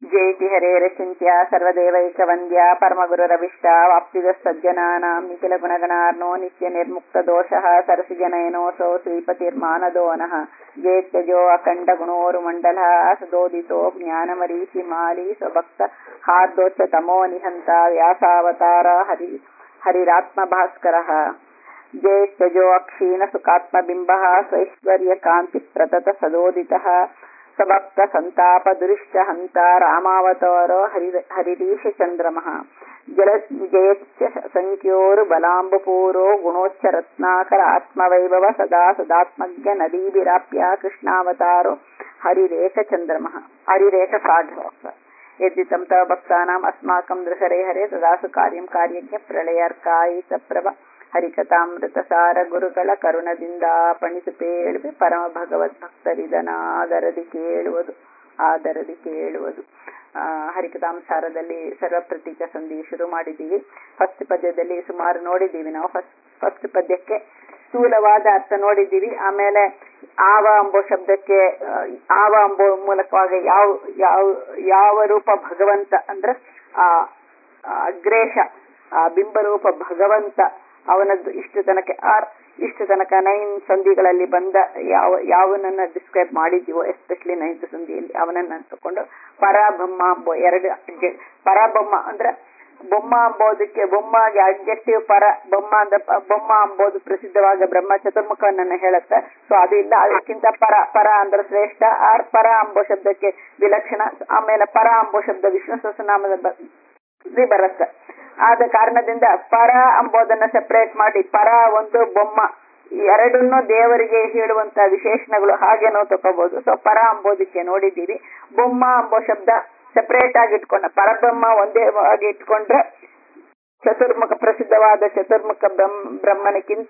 ಜಯತಿ ಹರೇರಚಿಂತ್ಯ ಸರ್ವದೇವೈಕವಂದ್ಯ ಪರಮಗುರುರವಿಷ್ಟ ವಾಪ್ತಿದ ಸಜ್ಜನಾನಾಂ ನಿಖಿಲ ಗುಣಗಣಾರ್ನೋ ನಿತ್ಯ ನಿರ್ಮುಕ್ತ ದೋಷಃ ಸರಸಿಜನಯನೋಸೋ ಶ್ರೀಪತಿರ್ಮಾನದೋ ನಃ ಜೇತ್ಯಜೋ ಅಖಂಡ ಗುಣೋರು ಮಂಡಲ ಸದೋದಿತೋ ಜ್ಞಾನಮರೀಚಿ ಮಾಲಿ ಸ್ವಭಕ್ತ ಹಾರ್ದೋಚ್ಚ ತಮೋ ನಿಹಂತ ವ್ಯಾಸಾವತಾರ ಹರಿ ಹರಿರಾತ್ಮ ಭಾಸ್ಕರಃ ಜೇತ್ಯಜೋ ಅಕ್ಷೀಣ ಸುಖಾತ್ಮಬಿಂಬ ಸ್ವೈಶ್ವರ್ಯ ಕಾಂತಿ ಪ್ರತತ ಸದೋದಿತಃ ಸಭಕ್ತ ಸಂತಾಪ ದುರಿಷ್ಟ ಹಂತ ರಾಮಾವತಾರೋ ಹರಿ ಹರಿರೀಶ ಚಂದ್ರಮಃ ಜಲ ಜಯಚ್ಚ ಸಂಖ್ಯೋರು ಬಲಾಂಬಪೂರೋ ಗುಣೋಚ್ಚ ರತ್ನಾಕರ ಆತ್ಮವೈಭವ ಸದಾ ಸದಾತ್ಮಜ್ಞ ನದೀಭಿರಾಪ್ಯ ಕೃಷ್ಣಾವತಾರೋ ಹರಿರೇಖ ಚಂದ್ರಮಃ ಹರಿರೇಖ ಸಾಘವ ಯದ್ದಿತಂ ತವ ಭಕ್ತಾನಾಂ ಅಸ್ಮಾಕಂ ದೃಹರೆ ಹರೆ ತದಾಸು ಕಾರ್ಯಂ ಕಾರ್ಯಜ್ಞ ಪ್ರಳಯರ್ಕಾಯಿತ ಪ್ರಭ ಹರಿಕಥಾಮೃತ ಸಾರ ಗುರುಗಳ ಕರುಣದಿಂದ ಪಣಿಸು ಪೇಳುವೆ ಪರಮ ಭಗವತ್ ಭಕ್ತರಿದನಾದರದಿ ಕೇಳುವುದು ಆದರದಿ ಕೇಳುವುದು ಆ ಹರಿಕಥಾಂಸಾರದಲ್ಲಿ ಸರ್ವಪ್ರತೀಕ ಸಂಧಿ ಶುರು ಮಾಡಿದ್ದೀವಿ ಫಸ್ಟ್ ಪದ್ಯದಲ್ಲಿ ಸುಮಾರು ನೋಡಿದ್ದೀವಿ ನಾವು ಫಸ್ಟ್ ಫಸ್ಟ್ ಪದ್ಯಕ್ಕೆ ಸ್ಥೂಲವಾದ ಅರ್ಥ ನೋಡಿದ್ದೀವಿ ಆಮೇಲೆ ಆವ ಅಂಬೋ ಶಬ್ದಕ್ಕೆ ಆವ ಅಂಬೋ ಮೂಲಕವಾಗಿ ಯಾವ ಯಾವ ಯಾವ ರೂಪ ಭಗವಂತ ಅಂದ್ರೆ ಆ ಅಗ್ರೇಶ ಆ ಬಿಂಬರೂಪ ಭಗವಂತ ಅವನದ್ದು ಇಷ್ಟು ತನಕ ಆರ್ ಇಷ್ಟು ತನಕ ನೈನ್ ಸಂಧಿಗಳಲ್ಲಿ ಬಂದ ಯಾವ ಯಾವನನ್ನ ಡಿಸ್ಕ್ರೈಬ್ ಮಾಡಿದ್ದೀವೋ ಎಸ್ಪೆಷಲಿ ನೈನ್ತ್ ಸಂಧಿಯಲ್ಲಿ ಅವನನ್ನ ತಕೊಂಡು ಪರಬ್ರಹ್ಮ ಅಂಬೋ ಎರಡು ಪರಬೊಮ್ಮ ಅಂದ್ರೆ ಬೊಮ್ಮ ಅಂಬೋದಕ್ಕೆ ಬೊಮ್ಮಗೆ ಅಡ್ಜೆಕ್ಟಿವ್ ಪರ ಬೊಮ್ಮ ಅಂದ್ರೆ ಬೊಮ್ಮ ಅಂಬೋದು ಪ್ರಸಿದ್ಧವಾದ ಬ್ರಹ್ಮ ಚತುರ್ಮುಖನನ್ನ ಹೇಳುತ್ತೆ ಸೊ ಅದು ಇಲ್ಲ ಅದಕ್ಕಿಂತ ಪರ ಪರ ಅಂದ್ರೆ ಶ್ರೇಷ್ಠ ಆರ್ ಪರ ಅಂಬೋ ಶಬ್ದಕ್ಕೆ ವಿಲಕ್ಷಣ ಆಮೇಲೆ ಪರ ಅಂಬೋ ಶಬ್ದ ವಿಷ್ಣು ಸಹಸ್ರನಾಮದ ಬರುತ್ತೆ ಆದ ಕಾರಣದಿಂದ ಪರ ಅಂಬೋದನ್ನ ಸೆಪರೇಟ್ ಮಾಡಿ ಪರ ಒಂದು ಬೊಮ್ಮ ಎರಡನ್ನೂ ದೇವರಿಗೆ ಹೇಳುವಂತ ವಿಶೇಷಣಗಳು ಹಾಗೆ ನಾವು ತಗೋಬಹುದು ಸೊ ಪರ ಅಂಬೋದಕ್ಕೆ ನೋಡಿದ್ದೀವಿ ಬೊಮ್ಮ ಅಂಬೋ ಶಬ್ದ ಸೆಪರೇಟ್ ಆಗಿ ಇಟ್ಕೊಂಡ ಪರಬ್ರಹ್ಮ ಒಂದೇ ಆಗಿ ಇಟ್ಕೊಂಡ್ರೆ ಚತುರ್ಮುಖ ಪ್ರಸಿದ್ಧವಾದ ಚತುರ್ಮುಖ ಬ್ರಹ್ಮ ಬ್ರಹ್ಮನಕ್ಕಿಂತ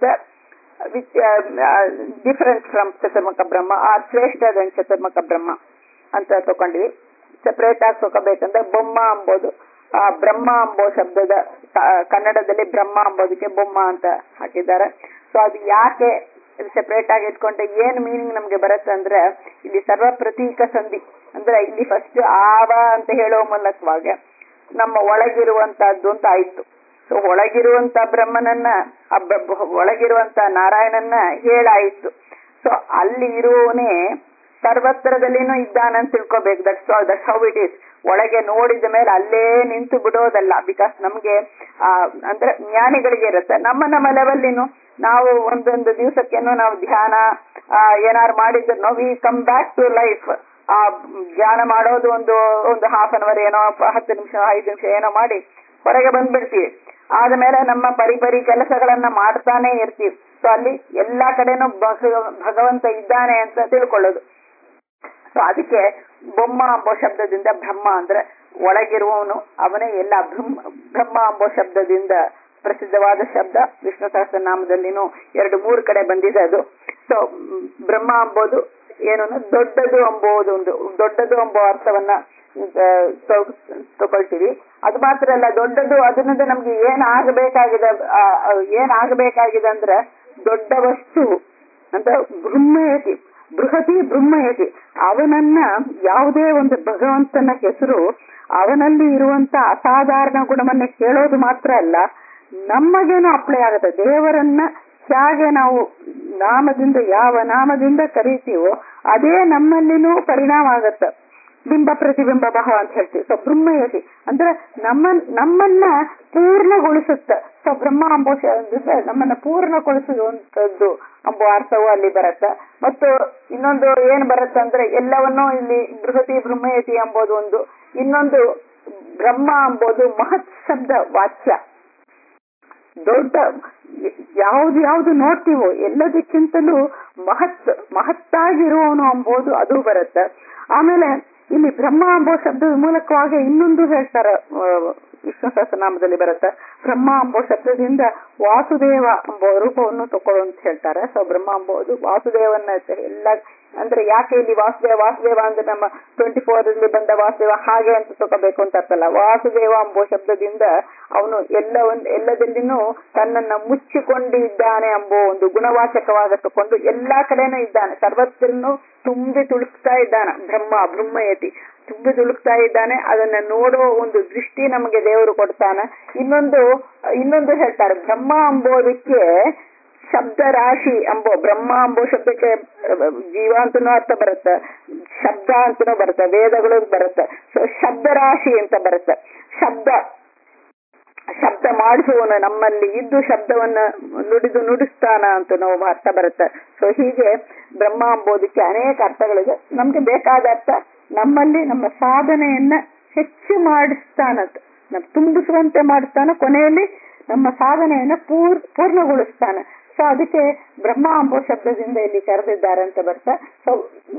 ಡಿಫರೆಂಟ್ ಫ್ರಮ್ ಚತುರ್ಮುಖ ಬ್ರಹ್ಮ ಆ ಶ್ರೇಷ್ಠ ಚತುರ್ಮುಖ ಬ್ರಹ್ಮ ಅಂತ ತಗೊಂಡ್ವಿ ಸೆಪರೇಟ್ ಆಗಿ ತಗೋಬೇಕಂದ್ರೆ ಬೊಮ್ಮ ಅಂಬೋದು ಆ ಬ್ರಹ್ಮ ಅಂಬೋ ಶಬ್ದದ ಕನ್ನಡದಲ್ಲಿ ಬ್ರಹ್ಮ ಅಂಬೋದಕ್ಕೆ ಬೊಮ್ಮ ಅಂತ ಹಾಕಿದ್ದಾರೆ ಸೊ ಅದು ಯಾಕೆ ಸೆಪರೇಟ್ ಆಗಿ ಇಟ್ಕೊಂಡ್ರೆ ಏನ್ ಮೀನಿಂಗ್ ನಮ್ಗೆ ಬರುತ್ತೆ ಅಂದ್ರೆ ಇಲ್ಲಿ ಸರ್ವ ಪ್ರತೀಕ ಸಂಧಿ ಅಂದ್ರೆ ಇಲ್ಲಿ ಫಸ್ಟ್ ಆವ ಅಂತ ಹೇಳೋ ಮೂಲಕವಾಗಿ ನಮ್ಮ ಒಳಗಿರುವಂತಹದ್ದು ಅಂತ ಆಯ್ತು ಸೊ ಒಳಗಿರುವಂತ ಬ್ರಹ್ಮನನ್ನ ಒಳಗಿರುವಂತ ನಾರಾಯಣನ್ನ ಹೇಳಾಯ್ತು ಸೊ ಅಲ್ಲಿ ಇರುವವನೇ ಸರ್ವತ್ರದಲ್ಲಿನೂ ಇದ್ದಾನಂತ ತಿಳ್ಕೊಬೇಕು that's that's how it is ಒಳಗೆ ನೋಡಿದ ಮೇಲೆ ಅಲ್ಲೇ ನಿಂತು ಬಿಡೋದಲ್ಲ ಬಿಕಾಸ್ ನಮ್ಗೆ ಆ ಅಂದ್ರೆ ಜ್ಞಾನಿಗಳಿಗೆ ಇರುತ್ತೆ ನಮ್ಮ ನಮ್ಮ ಲೆವೆಲ್ಲಿನು ನಾವು ಒಂದೊಂದು ದಿವಸಕ್ಕೇನೋ ನಾವು ಧ್ಯಾನ ಏನಾರು ಮಾಡಿದ್ರು we come back to life ಆ ಧ್ಯಾನ ಮಾಡೋದು ಒಂದು ಒಂದು ಹಾಫ್ ಅನ್ ಅವರ್ ಏನೋ ಹತ್ತು ನಿಮಿಷ ಐದು ನಿಮಿಷ ಏನೋ ಮಾಡಿ ಹೊರಗೆ ಬಂದ್ಬಿಡ್ತೀವಿ ಆದ್ಮೇಲೆ ನಮ್ಮ ಪರಿಪರಿ ಕೆಲಸಗಳನ್ನ ಮಾಡ್ತಾನೆ ಇರ್ತೀವಿ ಸೊ ಅಲ್ಲಿ ಎಲ್ಲಾ ಕಡೆನೂ ಭಗವಂತ ಇದ್ದಾನೆ ಅಂತ ತಿಳ್ಕೊಳ್ಳೋದು ಸೊ ಅದಕ್ಕೆ ಬೊಮ್ಮ ಅಂಬೋ ಶಬ್ದದಿಂದ ಬ್ರಹ್ಮ ಅಂದ್ರೆ ಒಳಗಿರುವವನು ಅವನೇ ಎಲ್ಲ ಬ್ರಹ್ಮ ಬ್ರಹ್ಮ ಅಂಬೋ ಶಬ್ದದಿಂದ ಪ್ರಸಿದ್ಧವಾದ ಶಬ್ದ ವಿಷ್ಣು ಸಹಸ್ರನಾಮದಲ್ಲಿನೂ ಎರಡು ಮೂರು ಕಡೆ ಬಂದಿದೆ ಅದು ಸೊ ಬ್ರಹ್ಮ ಅಂಬೋದು ಏನು ದೊಡ್ಡದು ಅಂಬೋದು ಒಂದು ದೊಡ್ಡದು ಎಂಬೋ ಅರ್ಥವನ್ನ ತಗೊಳ್ತೀವಿ ಅದು ಮಾತ್ರ ಅಲ್ಲ ದೊಡ್ಡದು ಅದರಿಂದ ನಮ್ಗೆ ಏನ್ ಆಗಬೇಕಾಗಿದೆ ಏನ್ ಆಗಬೇಕಾಗಿದೆ ಅಂದ್ರೆ ದೊಡ್ಡ ವಸ್ತು ಅಂತ ಬ್ರಹ್ಮಯತಿ ಬೃಹತಿ ಬ್ರಹ್ಮಯತಿ ಅವನನ್ನ ಯಾವುದೇ ಒಂದು ಭಗವಂತನ ಹೆಸರು ಅವನಲ್ಲಿ ಇರುವಂತ ಅಸಾಧಾರಣ ಗುಣವನ್ನ ಕೇಳೋದು ಮಾತ್ರ ಅಲ್ಲ ನಮಗೇನು ಅಪ್ಲೈ ಆಗುತ್ತೆ ದೇವರನ್ನ ಹೇಗೆ ನಾವು ನಾಮದಿಂದ ಯಾವ ನಾಮದಿಂದ ಕರೀತೀವೋ ಅದೇ ನಮ್ಮಲ್ಲಿನೂ ಪರಿಣಾಮ ಆಗತ್ತೆ ಬಿಂಬ ಪ್ರತಿಬಿಂಬ ಭಾವ ಅಂತ ಹೇಳ್ತೀವಿ ಸೊ ಬ್ರಹ್ಮಯತಿ ಅಂದ್ರೆ ನಮ್ಮ ನಮ್ಮನ್ನ ಪೂರ್ಣಗೊಳಿಸುತ್ತೆ ಸೊ ಬ್ರಹ್ಮ ಅಂಬೋ ನಮ್ಮನ್ನ ಪೂರ್ಣಗೊಳಿಸುವಂತದ್ದು ಅಂಬೋ ಅರ್ಥವು ಅಲ್ಲಿ ಬರುತ್ತೆ ಮತ್ತು ಇನ್ನೊಂದು ಏನ್ ಬರುತ್ತೆ ಅಂದ್ರೆ ಎಲ್ಲವನ್ನೂ ಇಲ್ಲಿ ಬೃಹತಿ ಬ್ರಹ್ಮಯತಿ ಎಂಬುದು ಒಂದು ಇನ್ನೊಂದು ಬ್ರಹ್ಮ ಎಂಬುದು ಮಹತ್ ಶಬ್ದ ವಾಚ್ಯ ದೊಡ್ಡ ಯಾವ್ದು ಯಾವ್ದು ನೋಡ್ತೀವೋ ಎಲ್ಲದಕ್ಕಿಂತಲೂ ಮಹತ್ ಮಹತ್ತಾಗಿರುವವನು ಎಂಬುದು ಅದು ಬರುತ್ತೆ ಆಮೇಲೆ ಇಲ್ಲಿ ಬ್ರಹ್ಮ ಎಂಬೋ ಶಬ್ದದ ಮೂಲಕವಾಗಿ ಇನ್ನೊಂದು ಹೇಳ್ತಾರೆ ವಿಷ್ಣು ಸಹಸ್ರನಾಮದಲ್ಲಿ ಬರುತ್ತೆ ಬ್ರಹ್ಮ ಎಂಬೋ ಶಬ್ದದಿಂದ ವಾಸುದೇವ ಎಂಬ ರೂಪವನ್ನು ತಕೊಳ್ಳು ಅಂತ ಹೇಳ್ತಾರೆ ಸೊ ಬ್ರಹ್ಮ ಎಂಬುದು ವಾಸುದೇವನ ಎಲ್ಲ ಅಂದ್ರೆ ಯಾಕೆ ಇಲ್ಲಿ ವಾಸುದೇವ ವಾಸುದೇವ ಅಂದ್ರೆ ನಮ್ಮ ಟ್ವೆಂಟಿ ಫೋರ್ ಅಲ್ಲಿ ಬಂದ ವಾಸುದೇವ ಹಾಗೆ ಅಂತ ತಗೋಬೇಕು ಅಂತ ಅರ್ಥಲ್ಲ ವಾಸುದೇವ ಎಂಬೋ ಶಬ್ದದಿಂದ ಅವನು ಎಲ್ಲ ಒಂದು ಎಲ್ಲದಲ್ಲಿನೂ ತನ್ನನ್ನ ಮುಚ್ಚಿಕೊಂಡಿದ್ದಾನೆ ಎಂಬೋ ಒಂದು ಗುಣವಾಚಕವಾಗ ತಕೊಂಡು ಎಲ್ಲಾ ಕಡೆನೂ ಇದ್ದಾನೆ ಸರ್ವತ್ರನು ತುಂಬಿ ತುಳುಕ್ತಾ ಇದ್ದಾನೆ ಬ್ರಹ್ಮ ಬ್ರಹ್ಮಯತಿ ತುಂಬಿ ತುಳುಕ್ತಾ ಇದ್ದಾನೆ ಅದನ್ನ ನೋಡೋ ಒಂದು ದೃಷ್ಟಿ ನಮಗೆ ದೇವರು ಕೊಡ್ತಾನೆ ಇನ್ನೊಂದು ಇನ್ನೊಂದು ಹೇಳ್ತಾರೆ ಬ್ರಹ್ಮ ಅಂಬೋದಕ್ಕೆ ಶಬ್ದ ರಾಶಿ ಅಂಬೋ ಬ್ರಹ್ಮ ಅಂಬೋ ಶಬ್ದಕ್ಕೆ ಜೀವ ಅಂತನೂ ಅರ್ಥ ಬರುತ್ತೆ ಶಬ್ದ ಅಂತನೂ ಬರುತ್ತೆ ವೇದಗಳು ಬರುತ್ತೆ ಸೊ ಶಬ್ದ ರಾಶಿ ಅಂತ ಬರುತ್ತೆ ಶಬ್ದ ಶಬ್ದ ಮಾಡಿಸುವವನು ನಮ್ಮಲ್ಲಿ ಇದ್ದು ಶಬ್ದವನ್ನ ನುಡಿದು ನುಡಿಸ್ತಾನ ಅಂತ ನಾವು ಅರ್ಥ ಬರುತ್ತೆ ಸೊ ಹೀಗೆ ಬ್ರಹ್ಮ ಅಂಬೋದಕ್ಕೆ ಅನೇಕ ಅರ್ಥಗಳಿದೆ ನಮ್ಗೆ ಬೇಕಾದ ಅರ್ಥ ನಮ್ಮಲ್ಲಿ ನಮ್ಮ ಸಾಧನೆಯನ್ನ ಹೆಚ್ಚು ಮಾಡಿಸ್ತಾನಂತ ನಮ್ ತುಂಬಿಸುವಂತೆ ಮಾಡಿಸ್ತಾನ ಕೊನೆಯಲ್ಲಿ ನಮ್ಮ ಸಾಧನೆಯನ್ನ ಪೂರ್ ಪೂರ್ಣಗೊಳಿಸ್ತಾನೆ ಸೊ ಅದಕ್ಕೆ ಬ್ರಹ್ಮ ಅಂಬೋ ಶಬ್ದದಿಂದ ಇಲ್ಲಿ ಕರೆದಿದ್ದಾರೆ ಅಂತ ಬರ್ತಾ ಸೊ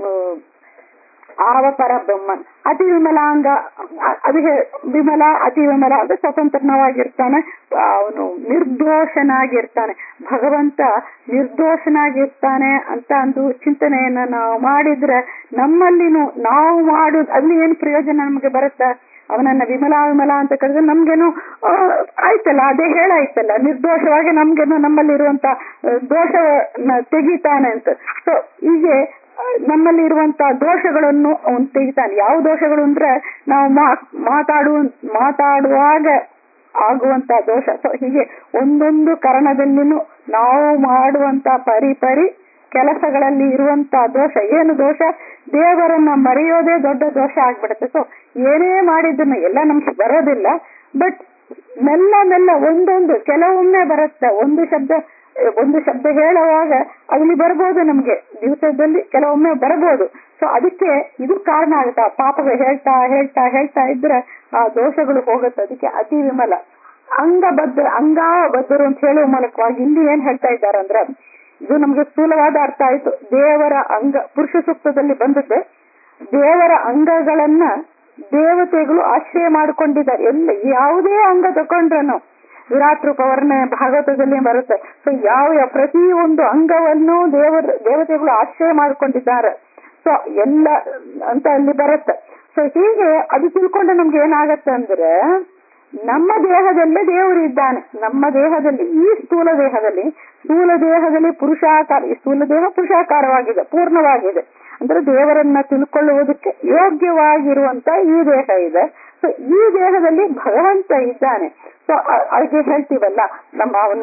ಆವ ಪರ ಬ್ರಹ್ಮನ್ ಅತಿ ವಿಮಲಾಂಗ ಅದು ವಿಮಲ ಅತಿ ವಿಮಲ ಅಂದ್ರೆ ಸ್ವತಂತ್ರನವಾಗಿರ್ತಾನೆ ಅವನು ನಿರ್ದೋಷನಾಗಿರ್ತಾನೆ ಭಗವಂತ ನಿರ್ದೋಷನಾಗಿರ್ತಾನೆ ಅಂತ ಒಂದು ಚಿಂತನೆಯನ್ನ ನಾವು ಮಾಡಿದ್ರೆ ನಮ್ಮಲ್ಲಿನೂ ನಾವು ಮಾಡುದು ಅಲ್ಲಿ ಏನು ಪ್ರಯೋಜನ ನಮಗೆ ಬರುತ್ತೆ ಅವನನ್ನ ವಿಮಲ ವಿಮಲ ಅಂತ ಕರೆದ್ರೆ ನಮ್ಗೇನು ಆಯ್ತಲ್ಲ ಅದೇ ಹೇಳಾಯ್ತಲ್ಲ ನಿರ್ದೋಷವಾಗಿ ನಮ್ಗೇನು ನಮ್ಮಲ್ಲಿರುವಂತ ದೋಷವನ್ನ ತೆಗಿತಾನೆ ಅಂತ ಸೊ ಹೀಗೆ ನಮ್ಮಲ್ಲಿ ಇರುವಂತ ದೋಷಗಳನ್ನು ಅವನು ತೆಗಿತಾನೆ ಯಾವ ದೋಷಗಳು ಅಂದ್ರೆ ನಾವು ಮಾತಾಡುವ ಮಾತಾಡುವಾಗ ಆಗುವಂತ ದೋಷ ಸೊ ಹೀಗೆ ಒಂದೊಂದು ಕರಣದಲ್ಲಿನೂ ನಾವು ಮಾಡುವಂತ ಪರಿ ಪರಿ ಕೆಲಸಗಳಲ್ಲಿ ಇರುವಂತ ದೋಷ ಏನು ದೋಷ ದೇವರನ್ನ ಮರೆಯೋದೇ ದೊಡ್ಡ ದೋಷ ಆಗ್ಬಿಡುತ್ತೆ ಸೊ ಏನೇ ಮಾಡಿದ್ದನ್ನು ಎಲ್ಲ ನಮ್ಗೆ ಬರೋದಿಲ್ಲ ಬಟ್ ಮೆಲ್ಲ ಮೆಲ್ಲ ಒಂದೊಂದು ಕೆಲವೊಮ್ಮೆ ಬರುತ್ತೆ ಒಂದು ಶಬ್ದ ಒಂದು ಶಬ್ದ ಹೇಳುವಾಗ ಅಲ್ಲಿ ಬರ್ಬೋದು ನಮ್ಗೆ ದಿವಸದಲ್ಲಿ ಕೆಲವೊಮ್ಮೆ ಬರಬಹುದು ಸೊ ಅದಕ್ಕೆ ಇದು ಕಾರಣ ಆಗುತ್ತೆ ಆ ಪಾಪಗಳು ಹೇಳ್ತಾ ಹೇಳ್ತಾ ಹೇಳ್ತಾ ಇದ್ರೆ ಆ ದೋಷಗಳು ಹೋಗುತ್ತೆ ಅದಕ್ಕೆ ಅತಿ ವಿಮಲ ಅಂಗಬದ್ಧ ಅಂಗಾಬದ್ಧರು ಅಂತ ಹೇಳುವ ಮೂಲಕವಾಗಿ ಇಲ್ಲಿ ಏನ್ ಹೇಳ್ತಾ ಇದ್ದಾರೆ ಅಂದ್ರೆ ಇದು ನಮ್ಗೆ ಸ್ಥೂಲವಾದ ಅರ್ಥ ಆಯ್ತು ದೇವರ ಅಂಗ ಪುರುಷ ಸೂಕ್ತದಲ್ಲಿ ಬಂದದ್ದೆ ದೇವರ ಅಂಗಗಳನ್ನ ದೇವತೆಗಳು ಆಶ್ರಯ ಮಾಡಿಕೊಂಡಿದ್ದಾರೆ ಎಲ್ಲ ಯಾವುದೇ ಅಂಗ ತಕೊಂಡ್ರನು ವಿರಾಟ್ ರೂಪ ವರ್ಣೆ ಭಾಗವತದಲ್ಲಿ ಬರುತ್ತೆ ಸೊ ಯಾವ ಪ್ರತಿ ಒಂದು ಅಂಗವನ್ನು ದೇವರ ದೇವತೆಗಳು ಆಶ್ರಯ ಮಾಡಿಕೊಂಡಿದ್ದಾರೆ ಸೊ ಎಲ್ಲ ಅಂತ ಅಲ್ಲಿ ಬರುತ್ತೆ ಸೊ ಹೀಗೆ ಅದು ತಿಳ್ಕೊಂಡು ನಮ್ಗೆ ಏನಾಗತ್ತೆ ಅಂದ್ರೆ ನಮ್ಮ ದೇಹದಲ್ಲೇ ದೇವರು ಇದ್ದಾನೆ ನಮ್ಮ ದೇಹದಲ್ಲಿ ಈ ಸ್ಥೂಲ ದೇಹದಲ್ಲಿ ಸ್ಥೂಲ ದೇಹದಲ್ಲಿ ಪುರುಷಾಕಾರ ಈ ಸ್ಥೂಲ ದೇಹ ಪುರುಷಾಕಾರವಾಗಿದೆ ಪೂರ್ಣವಾಗಿದೆ ಅಂದ್ರೆ ದೇವರನ್ನ ತಿಳ್ಕೊಳ್ಳುವುದಕ್ಕೆ ಯೋಗ್ಯವಾಗಿರುವಂತ ಈ ದೇಹ ಇದೆ ಸೊ ಈ ದೇಹದಲ್ಲಿ ಭಗವಂತ ಇದ್ದಾನೆ ಸೊ ಅದಕ್ಕೆ ಹೇಳ್ತೀವಲ್ಲ ನಮ್ಮ ಅವನ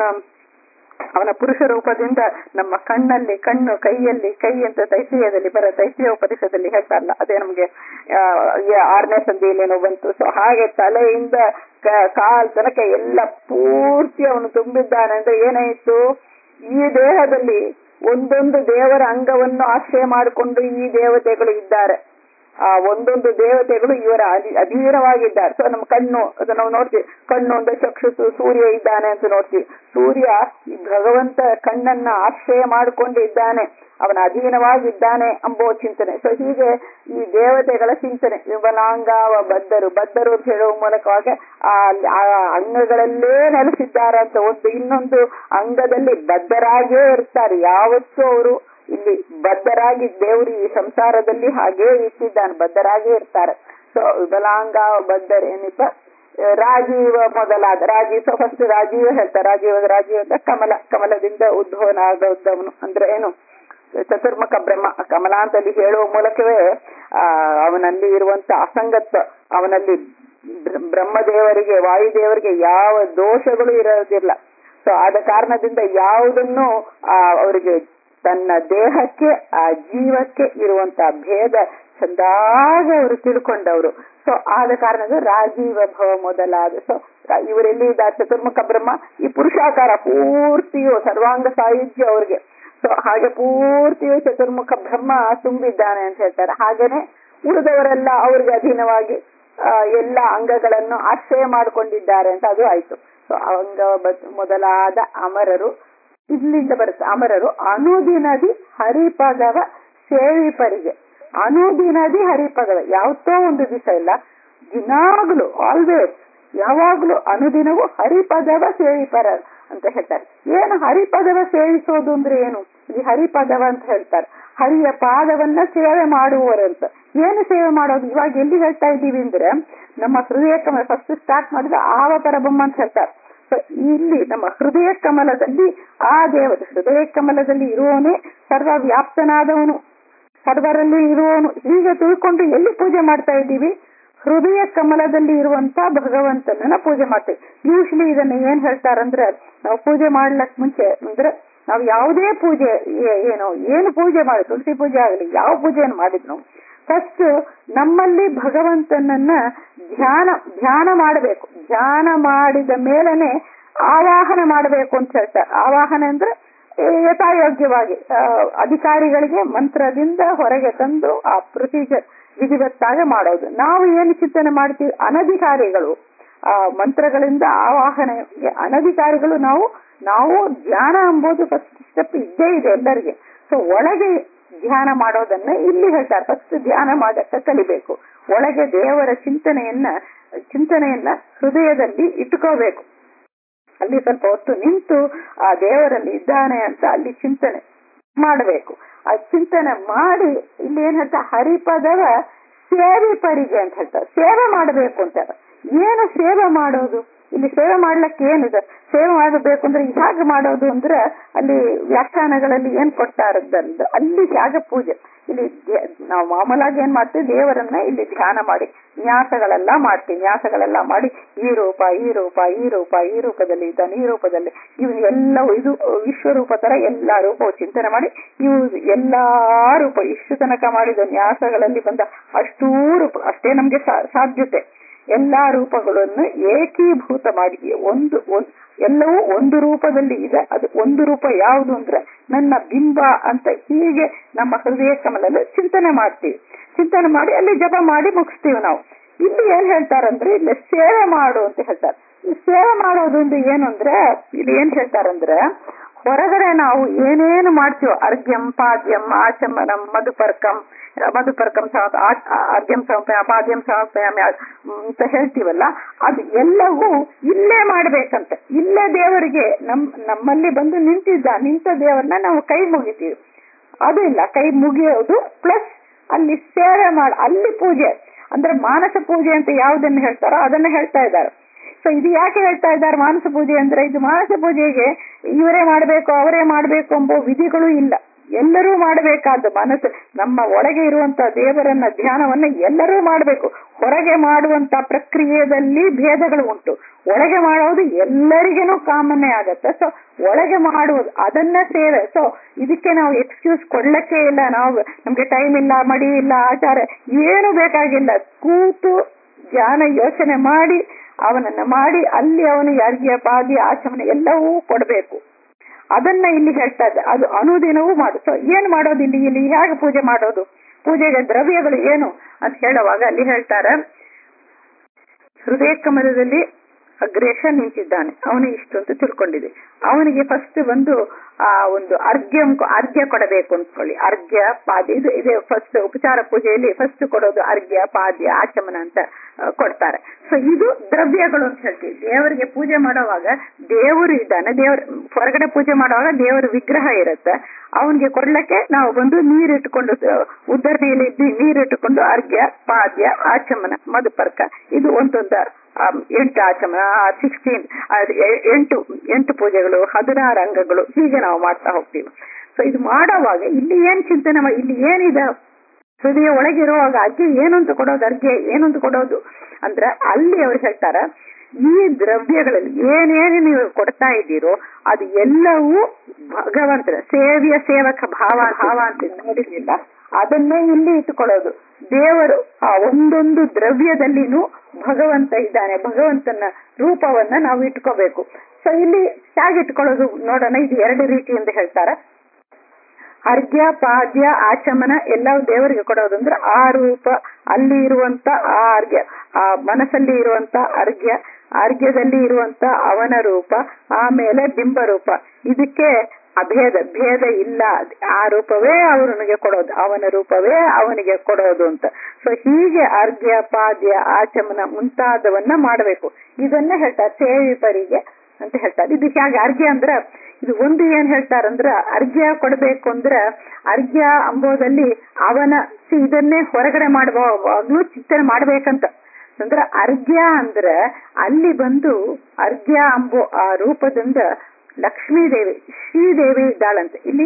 ಅವನ ಪುರುಷ ರೂಪದಿಂದ ನಮ್ಮ ಕಣ್ಣಲ್ಲಿ ಕಣ್ಣು ಕೈಯಲ್ಲಿ ಕೈ ಅಂತ ತೈತ್ರಿಯದಲ್ಲಿ ಬರ ತೈತ್ರಿಯ ಉಪದೇಶದಲ್ಲಿ ಹೇಳ್ತಾರಲ್ಲ ಅದೇ ನಮ್ಗೆ ಆರನೇ ಸಂಧಿಯಲ್ಲೇನೋ ಬಂತು ಸೊ ಹಾಗೆ ತಲೆಯಿಂದ ಕಾಲ್ ತನಕ ಎಲ್ಲ ಪೂರ್ತಿ ಅವನು ತುಂಬಿದ್ದಾನೆ ಅಂದ್ರೆ ಏನಾಯ್ತು ಈ ದೇಹದಲ್ಲಿ ಒಂದೊಂದು ದೇವರ ಅಂಗವನ್ನು ಆಶ್ರಯ ಮಾಡಿಕೊಂಡು ಈ ದೇವತೆಗಳು ಇದ್ದಾರೆ ಆ ಒಂದೊಂದು ದೇವತೆಗಳು ಇವರ ಅಧೀನವಾಗಿದ್ದಾರೆ ಸೊ ನಮ್ಮ ಕಣ್ಣು ಅದು ನಾವು ನೋಡ್ತೀವಿ ಕಣ್ಣು ಅಂದ್ರೆ ಚಕ್ಷುಸು ಸೂರ್ಯ ಇದ್ದಾನೆ ಅಂತ ನೋಡ್ತೀವಿ ಸೂರ್ಯ ಈ ಭಗವಂತ ಕಣ್ಣನ್ನ ಆಶ್ರಯ ಮಾಡಿಕೊಂಡು ಇದ್ದಾನೆ ಅವನ ಅಧೀನವಾಗಿದ್ದಾನೆ ಅಂಬೋ ಚಿಂತನೆ ಸೊ ಹೀಗೆ ಈ ದೇವತೆಗಳ ಚಿಂತನೆ ವಿಮಲಾಂಗಾವ ಬದ್ಧರು ಬದ್ಧರು ಅಂತ ಹೇಳುವ ಮೂಲಕವಾಗಿ ಆ ಅಂಗಗಳಲ್ಲೇ ನೆಲೆಸಿದ್ದಾರೆ ಅಂತ ಒಂದು ಇನ್ನೊಂದು ಅಂಗದಲ್ಲಿ ಬದ್ಧರಾಗೇ ಇರ್ತಾರೆ ಯಾವತ್ತೂ ಅವರು ಇಲ್ಲಿ ಬದ್ಧರಾಗಿ ದೇವರು ಈ ಸಂಸಾರದಲ್ಲಿ ಹಾಗೇ ಇಟ್ಟಿದ್ದಾನೆ ಬದ್ಧರಾಗೇ ಇರ್ತಾರೆ ಸೊ ವಿಮಲಾಂಗ ಬದ್ಧರೇನಿಪ ರಾಜೀವ ಮೊದಲಾದ ರಾಜೀವ್ ಸೊ ಫಸ್ಟ್ ರಾಜೀವ ಹೇಳ್ತಾರೆ ರಾಜೀವ ರಾಜೀವ ಅಂತ ಕಮಲ ಕಮಲದಿಂದ ಉದ್ಭವನಾಗದವನು ಅಂದ್ರೆ ಏನು ಚತುರ್ಮುಖ ಬ್ರಹ್ಮ ಕಮಲ ಅಂತಲ್ಲಿ ಹೇಳುವ ಮೂಲಕವೇ ಆ ಅವನಲ್ಲಿ ಇರುವಂತ ಅಸಂಗತ್ವ ಅವನಲ್ಲಿ ಬ್ರಹ್ಮದೇವರಿಗೆ ವಾಯುದೇವರಿಗೆ ಯಾವ ದೋಷಗಳು ಇರೋದಿಲ್ಲ ಸೊ ಆದ ಕಾರಣದಿಂದ ಯಾವುದನ್ನು ಆ ಅವರಿಗೆ ತನ್ನ ದೇಹಕ್ಕೆ ಆ ಜೀವಕ್ಕೆ ಇರುವಂತ ಭೇದ ಚಂದಾಗಿ ಅವರು ತಿಳ್ಕೊಂಡವರು ಸೊ ಆದ ಕಾರಣದ ರಾಜೀವ ಭವ ಮೊದಲಾದ ಸೊ ಇವರೆಲ್ಲಿ ಇದ್ದ ಚತುರ್ಮುಖ ಬ್ರಹ್ಮ ಈ ಪುರುಷಾಕಾರ ಪೂರ್ತಿಯು ಸರ್ವಾಂಗ ಸಾಯುಜ್ಯ ಅವ್ರಿಗೆ ಸೊ ಹಾಗೆ ಪೂರ್ತಿಯು ಚತುರ್ಮುಖ ಬ್ರಹ್ಮ ತುಂಬಿದ್ದಾನೆ ಅಂತ ಹೇಳ್ತಾರೆ ಹಾಗೇನೆ ಉಳಿದವರೆಲ್ಲ ಅವ್ರಿಗೆ ಅಧೀನವಾಗಿ ಎಲ್ಲ ಅಂಗಗಳನ್ನು ಆಶ್ರಯ ಮಾಡಿಕೊಂಡಿದ್ದಾರೆ ಅಂತ ಅದು ಆಯ್ತು ಸೊ ಅಂಗ ಮೊದಲಾದ ಅಮರರು ಇಲ್ಲಿಂದ ಬರುತ್ತೆ ಅಮರರು ಅನುದಿನದಿ ಹರಿಪದವ ಸೇವಿಪರಿಗೆ ಅನುದಿನದಿ ಹರಿಪದವ ಯಾವತ್ತೋ ಒಂದು ದಿವಸ ಇಲ್ಲ ದಿನಾಗ್ಲು ಆಲ್ವೇಸ್ ಯಾವಾಗ್ಲೂ ಅನುದಿನವೂ ಹರಿಪದವ ಸೇವಿಪರ ಅಂತ ಹೇಳ್ತಾರೆ ಏನು ಹರಿಪದವ ಸೇವಿಸೋದು ಅಂದ್ರೆ ಏನು ಈ ಹರಿಪದವ ಅಂತ ಹೇಳ್ತಾರೆ ಹರಿಯ ಪಾದವನ್ನ ಸೇವೆ ಮಾಡುವವರಂತ ಏನು ಸೇವೆ ಮಾಡೋದು ಇವಾಗ ಎಲ್ಲಿ ಹೇಳ್ತಾ ಇದ್ದೀವಿ ಅಂದ್ರೆ ನಮ್ಮ ಹೃದಯ ಕಮಲ ಫಸ್ಟ್ ಸ್ಟಾರ್ಟ್ ಮಾಡಿದ ಆವ ಪರಬ್ರಹ್ಮ ಅಂತ ಹೇಳ್ತಾರೆ ಸೊ ಇಲ್ಲಿ ನಮ್ಮ ಹೃದಯ ಕಮಲದಲ್ಲಿ ಆ ದೇವತೆ ಹೃದಯ ಕಮಲದಲ್ಲಿ ಇರುವವನೇ ಸರ್ವ ವ್ಯಾಪ್ತನಾದವನು ಸರ್ವರಲ್ಲಿ ಇರುವವನು ಹೀಗೆ ತಿಳ್ಕೊಂಡು ಎಲ್ಲಿ ಪೂಜೆ ಮಾಡ್ತಾ ಇದ್ದೀವಿ ಹೃದಯ ಕಮಲದಲ್ಲಿ ಇರುವಂತ ಭಗವಂತನನ್ನ ಪೂಜೆ ಮಾಡ್ತೀವಿ ಯೂಶ್ಲಿ ಇದನ್ನ ಏನ್ ಹೇಳ್ತಾರಂದ್ರೆ ನಾವು ಪೂಜೆ ಮಾಡ್ಲಕ್ ಮುಂಚೆ ಅಂದ್ರೆ ನಾವು ಯಾವುದೇ ಪೂಜೆ ಏ- ಏನು ಏನು ಪೂಜೆ ಮಾಡಿ ತುಳಸಿ ಪೂಜೆ ಆಗಲಿ ಯಾವ ಪೂಜೆಯನ್ನು ಮಾಡಿದ್ನು ಫಸ್ಟ್ ನಮ್ಮಲ್ಲಿ ಭಗವಂತನನ್ನ ಧ್ಯಾನ ಧ್ಯಾನ ಮಾಡಬೇಕು ಧ್ಯಾನ ಮಾಡಿದ ಮೇಲನೆ ಆವಾಹನ ಮಾಡಬೇಕು ಅಂತ ಹೇಳ್ತಾರೆ ಆವಾಹನ ಅಂದ್ರೆ ಏ, ಯಥಾಯೋಗ್ಯವಾಗಿ ಆ, ಅಧಿಕಾರಿಗಳಿಗೆ ಮಂತ್ರದಿಂದ ಹೊರಗೆ ತಂದು ಆ ಪ್ರೊಸೀಜರ್ ವಿಧಿವತ್ತಾಗಿ ಮಾಡೋದು ನಾವು ಏನು ಚಿಂತನೆ ಮಾಡ್ತೀವಿ ಅನಧಿಕಾರಿಗಳು ಆ ಮಂತ್ರಗಳಿಂದ ಆವಾಹನೆ ಅನಧಿಕಾರಿಗಳು ನಾವು ನಾವು ಧ್ಯಾನ ಎಂಬುದು ಫಸ್ಟ್ ಸ್ಟೆಪ್ ಇದ್ದೇ ಇದೆ ಎಲ್ಲರಿಗೆ ಸೊ ಒಳಗೆ ಧ್ಯಾನ ಮಾಡೋದನ್ನ ಇಲ್ಲಿ ಹೇಳ್ತಾರೆ ಫಸ್ಟ್ ಧ್ಯಾನ ಮಾಡಕ್ಕೆ ಕಲಿಬೇಕು ಒಳಗೆ ದೇವರ ಚಿಂತನೆಯನ್ನ ಚಿಂತನೆಯನ್ನ ಹೃದಯದಲ್ಲಿ ಇಟ್ಕೋಬೇಕು ಅಲ್ಲಿ ಸ್ವಲ್ಪ ಹೊತ್ತು ನಿಂತು ಆ ದೇವರಲ್ಲಿ ಇದ್ದಾನೆ ಅಂತ ಅಲ್ಲಿ ಚಿಂತನೆ ಮಾಡಬೇಕು ಆ ಚಿಂತನೆ ಮಾಡಿ ಇಲ್ಲಿ ಏನ್ ಹೇಳ್ತಾ ಹರಿಪದವ ಸೇವೆ ಪರಿಗೆ ಅಂತ ಹೇಳ್ತಾರೆ ಸೇವೆ ಮಾಡಬೇಕು ಅಂತ ಏನು ಸೇವೆ ಮಾಡೋದು ಇಲ್ಲಿ ಸೇವೆ ಮಾಡ್ಲಿಕ್ಕೆ ಏನಿದೆ ಸೇವೆ ಮಾಡಬೇಕು ಅಂದ್ರೆ ಹೇಗೆ ಮಾಡೋದು ಅಂದ್ರೆ ಅಲ್ಲಿ ವ್ಯಾಖ್ಯಾನಗಳಲ್ಲಿ ಏನ್ ಕೊಡ್ತಾರದಂದ್ರೆ ಅಲ್ಲಿ ತ್ಯಾಗ ಪೂಜೆ ಇಲ್ಲಿ ಧ್ಯ- ನಾವು ಮಾಮೂಲಾಗಿ ಏನ್ ಮಾಡ್ತೀವಿ ದೇವರನ್ನ ಇಲ್ಲಿ ಧ್ಯಾನ ಮಾಡಿ ನ್ಯಾಸಗಳೆಲ್ಲ ಮಾಡ್ತೀವಿ ನ್ಯಾಸಗಳೆಲ್ಲ ಮಾಡಿ ಈ ರೂಪ ಈ ರೂಪ ಈ ರೂಪ ಈ ರೂಪದಲ್ಲಿ ಇದ್ದಾನೆ ಈ ರೂಪದಲ್ಲಿ ಇವು ಎಲ್ಲವೂ ಇದು ವಿಶ್ವರೂಪ ತರ ಎಲ್ಲಾ ರೂಪವು ಚಿಂತನೆ ಮಾಡಿ ಇವು ಎಲ್ಲಾ ರೂಪ ಇಷ್ಟು ತನಕ ಮಾಡಿದ ನ್ಯಾಸಗಳಲ್ಲಿ ಬಂದ ಅಷ್ಟೂ ರೂಪ ಅಷ್ಟೇ ನಮ್ಗೆ ಸಾ- ಸಾಧ್ಯತೆ ಎಲ್ಲಾ ರೂಪಗಳನ್ನು ಏಕೀಭೂತ ಮಾಡಿ ಒಂದು ಒಂದ್- ಎಲ್ಲವೂ ಒಂದು ರೂಪದಲ್ಲಿ ಇದೆ ಅದು ಒಂದು ರೂಪ ಯಾವುದು ಅಂದ್ರೆ ನನ್ನ ಬಿಂಬ ಅಂತ ಹೀಗೆ ನಮ್ಮ ಹೃದಯ ಕಮಲಲ್ಲಿ ಚಿಂತನೆ ಮಾಡ್ತೀವಿ ಚಿಂತನೆ ಮಾಡಿ ಅಲ್ಲಿ ಜಪ ಮಾಡಿ ಮುಗಿಸ್ತೀವಿ ನಾವು ಇಲ್ಲಿ ಏನ್ ಹೇಳ್ತಾರಂದ್ರೆ ಇಲ್ಲಿ ಸೇವೆ ಮಾಡು ಅಂತ ಹೇಳ್ತಾರೆ ಈ ಸೇವೆ ಮಾಡೋದ್ರಿಂದ ಏನು ಅಂದ್ರೆ ಇಲ್ಲಿ ಏನ್ ಹೇಳ್ತಾರಂದ್ರೆ ಹೊರಗಡೆ ನಾವು ಏನೇನು ಮಾಡ್ತೀವೋ ಅರ್ಘ್ಯಂ ಪಾದ್ಯಂ ಆಚಮನಂ ಮಧುಪರ್ಕಂ ಮಧುಪರ್ಕಂ ಸಹ ಅರ್ಘ್ಯಂ ಸಮರ್ಪಯ ಪಾದ್ಯಂ ಸಮರ್ಪಯಾಮಿ ಅಂತ ಹೇಳ್ತೀವಲ್ಲ ಅದು ಎಲ್ಲವೂ ಇಲ್ಲೇ ಮಾಡ್ಬೇಕಂತೆ ಇಲ್ಲೇ ದೇವರಿಗೆ ನಮ್ ನಮ್ಮಲ್ಲಿ ಬಂದು ನಿಂತಿದ್ದ ನಿಂತ ದೇವರನ್ನ ನಾವು ಕೈ ಮುಗಿತೀವಿ ಅದು ಇಲ್ಲ ಕೈ ಮುಗಿಯೋದು ಪ್ಲಸ್ ಅಲ್ಲಿ ಸೇವೆ ಮಾಡ ಅಲ್ಲಿ ಪೂಜೆ ಅಂದ್ರೆ ಮಾನಸ ಪೂಜೆ ಅಂತ ಯಾವುದನ್ನು ಹೇಳ್ತಾರೋ ಅದನ್ನ ಹೇಳ್ತಾ ಇದ್ದಾರೆ ಸೊ ಇದು ಯಾಕೆ ಹೇಳ್ತಾ ಇದ್ದಾರೆ ಮಾನಸ ಪೂಜೆ ಅಂದ್ರೆ ಇದು ಮಾನಸ ಪೂಜೆಗೆ ಇವರೇ ಮಾಡಬೇಕು ಅವರೇ ಮಾಡಬೇಕು ಎಂಬ ವಿಧಿಗಳು ಇಲ್ಲ ಎಲ್ಲರೂ ಮಾಡಬೇಕಾದ ಮನಸ್ಸು ನಮ್ಮ ಒಳಗೆ ಇರುವಂತ ದೇವರನ್ನ ಧ್ಯಾನವನ್ನ ಎಲ್ಲರೂ ಮಾಡಬೇಕು ಹೊರಗೆ ಮಾಡುವಂತ ಪ್ರಕ್ರಿಯೆಯಲ್ಲಿ ಭೇದಗಳು ಉಂಟು ಒಳಗೆ ಮಾಡೋದು ಎಲ್ಲರಿಗೇನು ಕಾಮನ್ನೇ ಆಗತ್ತೆ ಸೊ ಒಳಗೆ ಮಾಡುವುದು ಅದನ್ನ ಸೇವೆ ಸೊ ಇದಕ್ಕೆ ನಾವು ಎಕ್ಸ್ಕ್ಯೂಸ್ ಕೊಡ್ಲಿಕ್ಕೆ ಇಲ್ಲ ನಾವು ನಮ್ಗೆ ಟೈಮ್ ಇಲ್ಲ ಮಡಿ ಇಲ್ಲ ಆಚಾರ ಏನು ಬೇಕಾಗಿಲ್ಲ ಕೂತು ಧ್ಯಾನ ಯೋಚನೆ ಮಾಡಿ ಅವನನ್ನ ಮಾಡಿ ಅಲ್ಲಿ ಅವನು ಯಾರ್ಗ್ಯ ಪಾದಿ ಆಚಮನೆ ಎಲ್ಲವೂ ಕೊಡಬೇಕು ಅದನ್ನ ಇಲ್ಲಿ ಹೇಳ್ತಾ ಇದ್ದೆ ಅದು ಅನುದಿನವೂ ಮಾಡು ಸೊ ಏನ್ ಮಾಡೋದು ಇಲ್ಲಿ ಇಲ್ಲಿ ಹೇಗೆ ಪೂಜೆ ಮಾಡೋದು ಪೂಜೆಗೆ ದ್ರವ್ಯಗಳು ಏನು ಅಂತ ಹೇಳುವಾಗ ಅಲ್ಲಿ ಹೇಳ್ತಾರೆ ಹೃದಯ ಕಮಲದಲ್ಲಿ ಅಗ್ರೇಶ ನಿಂತಿದ್ದಾನೆ ಅವನು ಇಷ್ಟು ಅಂತ ತಿಳ್ಕೊಂಡಿದೆ ಅವನಿಗೆ ಫಸ್ಟ್ ಒಂದು ಆ ಒಂದು ಅರ್ಘ್ಯ ಅರ್ಘ್ಯ ಕೊಡಬೇಕು ಅಂದ್ಕೊಳ್ಳಿ ಅರ್ಘ್ಯ ಪಾದ್ಯ ಇದು ಇದೆ ಫಸ್ಟ್ ಉಪಚಾರ ಪೂಜೆಯಲ್ಲಿ ಫಸ್ಟ್ ಕೊಡೋದು ಅರ್ಘ್ಯ ಪಾದ್ಯ ಆಚಮನ ಅಂತ ಆ, ಕೊಡ್ತಾರೆ ಸೊ ಇದು ದ್ರವ್ಯಗಳು ಅಂತ ಹೇಳ್ತೀವಿ ದೇವರಿಗೆ ಪೂಜೆ ಮಾಡುವಾಗ ದೇವರು ಇದ್ದಾನೆ ದೇವ್ರ ಹೊರಗಡೆ ಪೂಜೆ ಮಾಡುವಾಗ ದೇವರ ವಿಗ್ರಹ ಇರುತ್ತೆ ಅವನಿಗೆ ಕೊಡ್ಲಿಕ್ಕೆ ನಾವು ಬಂದು ನೀರಿಟ್ಟುಕೊಂಡು ಉದ್ದರಣೆಯಲ್ಲಿ ಇದ್ದು ನೀರಿಟ್ಟುಕೊಂಡು ಅರ್ಘ್ಯ ಪಾದ್ಯ ಆಚಮನ ಮಧುಪರ್ಕ ಇದು ಒಂದೊಂದು ಆ, ಎಂಟು ಆಚಮನ ಸಿಕ್ಸ್ಟೀನ್ ಎಂಟು ಎಂಟು ಪೂಜೆಗಳು ಹದಿನಾರು ಅಂಗಗಳು ಹೀಗೆ ನಾವು ಮಾಡ್ತಾ ಹೋಗ್ತೀವಿ ಸೊ ಇದು ಮಾಡುವಾಗ ಇಲ್ಲಿ ಏನ್ ಚಿಂತನೆ ಮಾ- ಇಲ್ಲಿ ಏನಿದೆ ಹೃದಯ ಒಳಗಿರುವಾಗ ಅರ್ಘ್ಯ ಏನು ಅಂತ ಕೊಡೋದು ಅರ್ಘ್ಯ ಏನು ಅಂತ ಕೊಡೋದು ಅಂದ್ರೆ ಅಲ್ಲಿ ಅವ್ರು ಹೇಳ್ತಾರ ಈ ದ್ರವ್ಯಗಳಲ್ಲಿ ಏನೇನು ನೀವು ಕೊಡ್ತಾ ಇದ್ದೀರೋ ಅದು ಎಲ್ಲವೂ ಭಗವಂತನ ಸೇವೆಯ ಸೇವಕ ಭಾವ ಭಾವ ಅಂತ ನೋಡಿರ್ಲಿಲ್ಲ ಅದನ್ನೇ ಇಲ್ಲಿ ಇಟ್ಟುಕೊಳ್ಳೋದು ದೇವರು ಆ ಒಂದೊಂದು ದ್ರವ್ಯದಲ್ಲಿನೂ ಭಗವಂತ ಇದ್ದಾನೆ ಭಗವಂತನ ರೂಪವನ್ನ ನಾವು ಇಟ್ಕೋಬೇಕು ಸೊ ಇಲ್ಲಿ ಹೇಗೆ ಇಟ್ಕೊಳ್ಳೋದು ನೋಡೋಣ ಇದು ಎರಡು ರೀತಿಯಿಂದ ಹೇಳ್ತಾರೆ ಅರ್ಘ್ಯ ಪಾದ್ಯ ಆಚಮನ ಎಲ್ಲವೂ ದೇವರಿಗೆ ಕೊಡೋದು ಅಂದ್ರೆ ಆ ರೂಪ ಅಲ್ಲಿ ಇರುವಂತ ಆ ಅರ್ಘ್ಯ ಆ ಮನಸ್ಸಲ್ಲಿ ಇರುವಂತ ಅರ್ಘ್ಯ ಅರ್ಘ್ಯದಲ್ಲಿ ಇರುವಂತ ಅವನ ರೂಪ ಆಮೇಲೆ ಬಿಂಬ ರೂಪ ಇದಕ್ಕೆ ಅಭೇದ ಭೇದ ಇಲ್ಲ ಆ ರೂಪವೇ ಅವನಿಗೆ ಕೊಡೋದು ಅವನ ರೂಪವೇ ಅವನಿಗೆ ಕೊಡೋದು ಅಂತ ಸೊ ಹೀಗೆ ಅರ್ಘ್ಯ ಪಾದ್ಯ ಆಚಮನ ಮುಂತಾದವನ್ನ ಮಾಡಬೇಕು ಇದನ್ನ ಹೇಳ್ತಾರೆ ಸೇವಿಪರಿಗೆ ಅಂತ ಹೇಳ್ತಾರೆ ಇದು ಹೇಗೆ ಅರ್ಘ್ಯ ಅಂದ್ರ ಇದು ಒಂದು ಏನ್ ಹೇಳ್ತಾರಂದ್ರ ಅರ್ಘ್ಯ ಕೊಡ್ಬೇಕು ಅಂದ್ರ ಅರ್ಘ್ಯ ಅಂಬೋದಲ್ಲಿ ಅವನ see, ಇದನ್ನೇ ಹೊರಗಡೆ ಮಾಡುವಾಗ್ಲೂ ಚಿಂತನೆ ಮಾಡ್ಬೇಕಂತ ಅಂದ್ರ ಅರ್ಘ್ಯ ಅಂದ್ರ ಅಲ್ಲಿ ಬಂದು ಅರ್ಘ್ಯ ಅಂಬೋ ಆ ರೂಪದಿಂದ ಲಕ್ಷ್ಮೀ ದೇವಿ ಶ್ರೀದೇವಿ ಇದ್ದಾಳಂತೆ ಇಲ್ಲಿ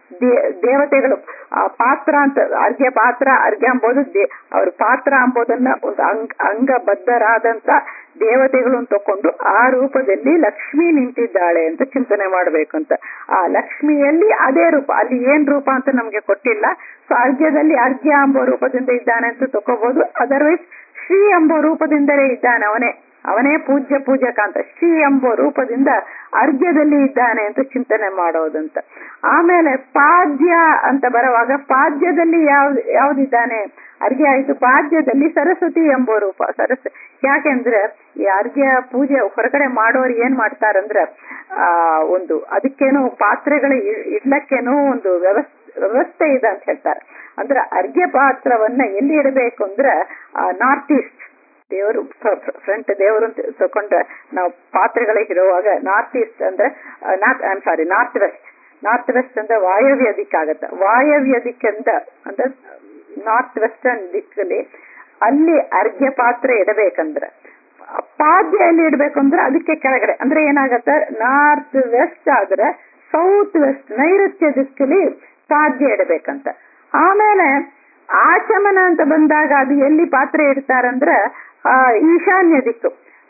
ದೇ- ದೇವತೆಗಳು ಆ ಪಾತ್ರ ಅಂತ ಅರ್ಘ್ಯ ಪಾತ್ರ ಅರ್ಘ್ಯ ಅಂಬೋದು ದೇ- ಅವ್ರ ಪಾತ್ರ ಅಂಬೋದನ್ನ ಒಂದು ಅಂಗ ಅಂಗಬದ್ಧರಾದಂತ ದೇವತೆಗಳು ತಕೊಂಡು ಆ ರೂಪದಲ್ಲಿ ಲಕ್ಷ್ಮಿ ನಿಂತಿದ್ದಾಳೆ ಅಂತ ಚಿಂತನೆ ಮಾಡ್ಬೇಕಂತ ಆ ಲಕ್ಷ್ಮಿಯಲ್ಲಿ ಅದೇ ರೂಪ ಅಲ್ಲಿ ಏನ್ ರೂಪ ಅಂತ ನಮ್ಗೆ ಕೊಟ್ಟಿಲ್ಲ ಸೊ ಅರ್ಘ್ಯದಲ್ಲಿ ಅರ್ಘ್ಯ ಎಂಬ ರೂಪದಿಂದ ಇದ್ದಾನೆ ಅಂತ ತಕೋಬಹುದು ಅದರ್ವೈಸ್ ಶ್ರೀ ಎಂಬ ರೂಪದಿಂದಲೇ ಇದ್ದಾನೆ ಅವನೇ ಅವನೇ ಪೂಜ್ಯ ಪೂಜಕ ಅಂತ ಶ್ರೀ ಎಂಬ ರೂಪದಿಂದ ಅರ್ಘ್ಯದಲ್ಲಿ ಇದ್ದಾನೆ ಅಂತ ಚಿಂತನೆ ಮಾಡೋದಂತ ಆಮೇಲೆ ಪಾದ್ಯ ಅಂತ ಬರುವಾಗ ಪಾದ್ಯದಲ್ಲಿ ಯಾವ್ದು ಯಾವ್ದಿದ್ದಾನೆ ಅರ್ಘ್ಯ ಆಯ್ತು ಪಾದ್ಯದಲ್ಲಿ ಸರಸ್ವತಿ ಎಂಬ ರೂಪ ಸರಸ್ವ ಯಾಕೆಂದ್ರೆ ಈ ಅರ್ಘ್ಯ ಪೂಜೆ ಹೊರಗಡೆ ಮಾಡೋರು ಏನ್ ಮಾಡ್ತಾರಂದ್ರೆ ಆ ಒಂದು ಅದಕ್ಕೇನು ಪಾತ್ರೆಗಳು ಇ- ಇಡ್ಲಕ್ಕೇನು ಒಂದು ವ್ಯವಸ್ಥೆ ವ್ಯವಸ್ಥೆ ಇದೆ ಅಂತ ಹೇಳ್ತಾರೆ ಅಂದ್ರೆ ಅರ್ಘ್ಯ ಪಾತ್ರವನ್ನ ಎಲ್ಲಿ ಇಡಬೇಕು ಅಂದ್ರೆ ನಾರ್ತ್ ಈಸ್ಟ್ ದೇವರು ಫ್ರಂಟ್ ದೇವರು ಅಂತ ತಕೊಂಡ್ರೆ ನಾವು ಪಾತ್ರೆಗಳಿಗೆ ಇರುವಾಗ ನಾರ್ತ್ ಈಸ್ಟ್ ಅಂದ್ರೆ north I sorry north west north west ಅಂದ್ರೆ ವಾಯವ್ಯ ದಿಕ್ಕಾಗತ್ತೆ ವಾಯವ್ಯ ದಿಕ್ಕಿಂದ ಅಂದ್ರೆ ನಾರ್ತ್ ವೆಸ್ಟರ್ನ್ ದಿಕ್ಕಲ್ಲಿ ಅಲ್ಲಿ ಅರ್ಘ್ಯ ಪಾತ್ರೆ ಇಡಬೇಕಂದ್ರೆ ಪಾದ್ಯ ಎಲ್ಲಿ ಇಡ್ಬೇಕು ಅಂದ್ರೆ ಅದಕ್ಕೆ ಕೆಳಗಡೆ ಅಂದ್ರೆ ಏನಾಗತ್ತೆ ನಾರ್ತ್ ವೆಸ್ಟ್ ಆದ್ರೆ ಸೌತ್ ವೆಸ್ಟ್ ನೈಋತ್ಯ ದಿಕ್ಕಲ್ಲಿ ಪಾದ್ಯ ಇಡಬೇಕಂತ ಆಮೇಲೆ ಆಚಮನ ಅಂತ ಬಂದಾಗ ಅದು ಎಲ್ಲಿ ಪಾತ್ರೆ ಇಡ್ತಾರಂದ್ರೆ ಆ ಈಶಾನ್ಯ ದಿಕ್ಕು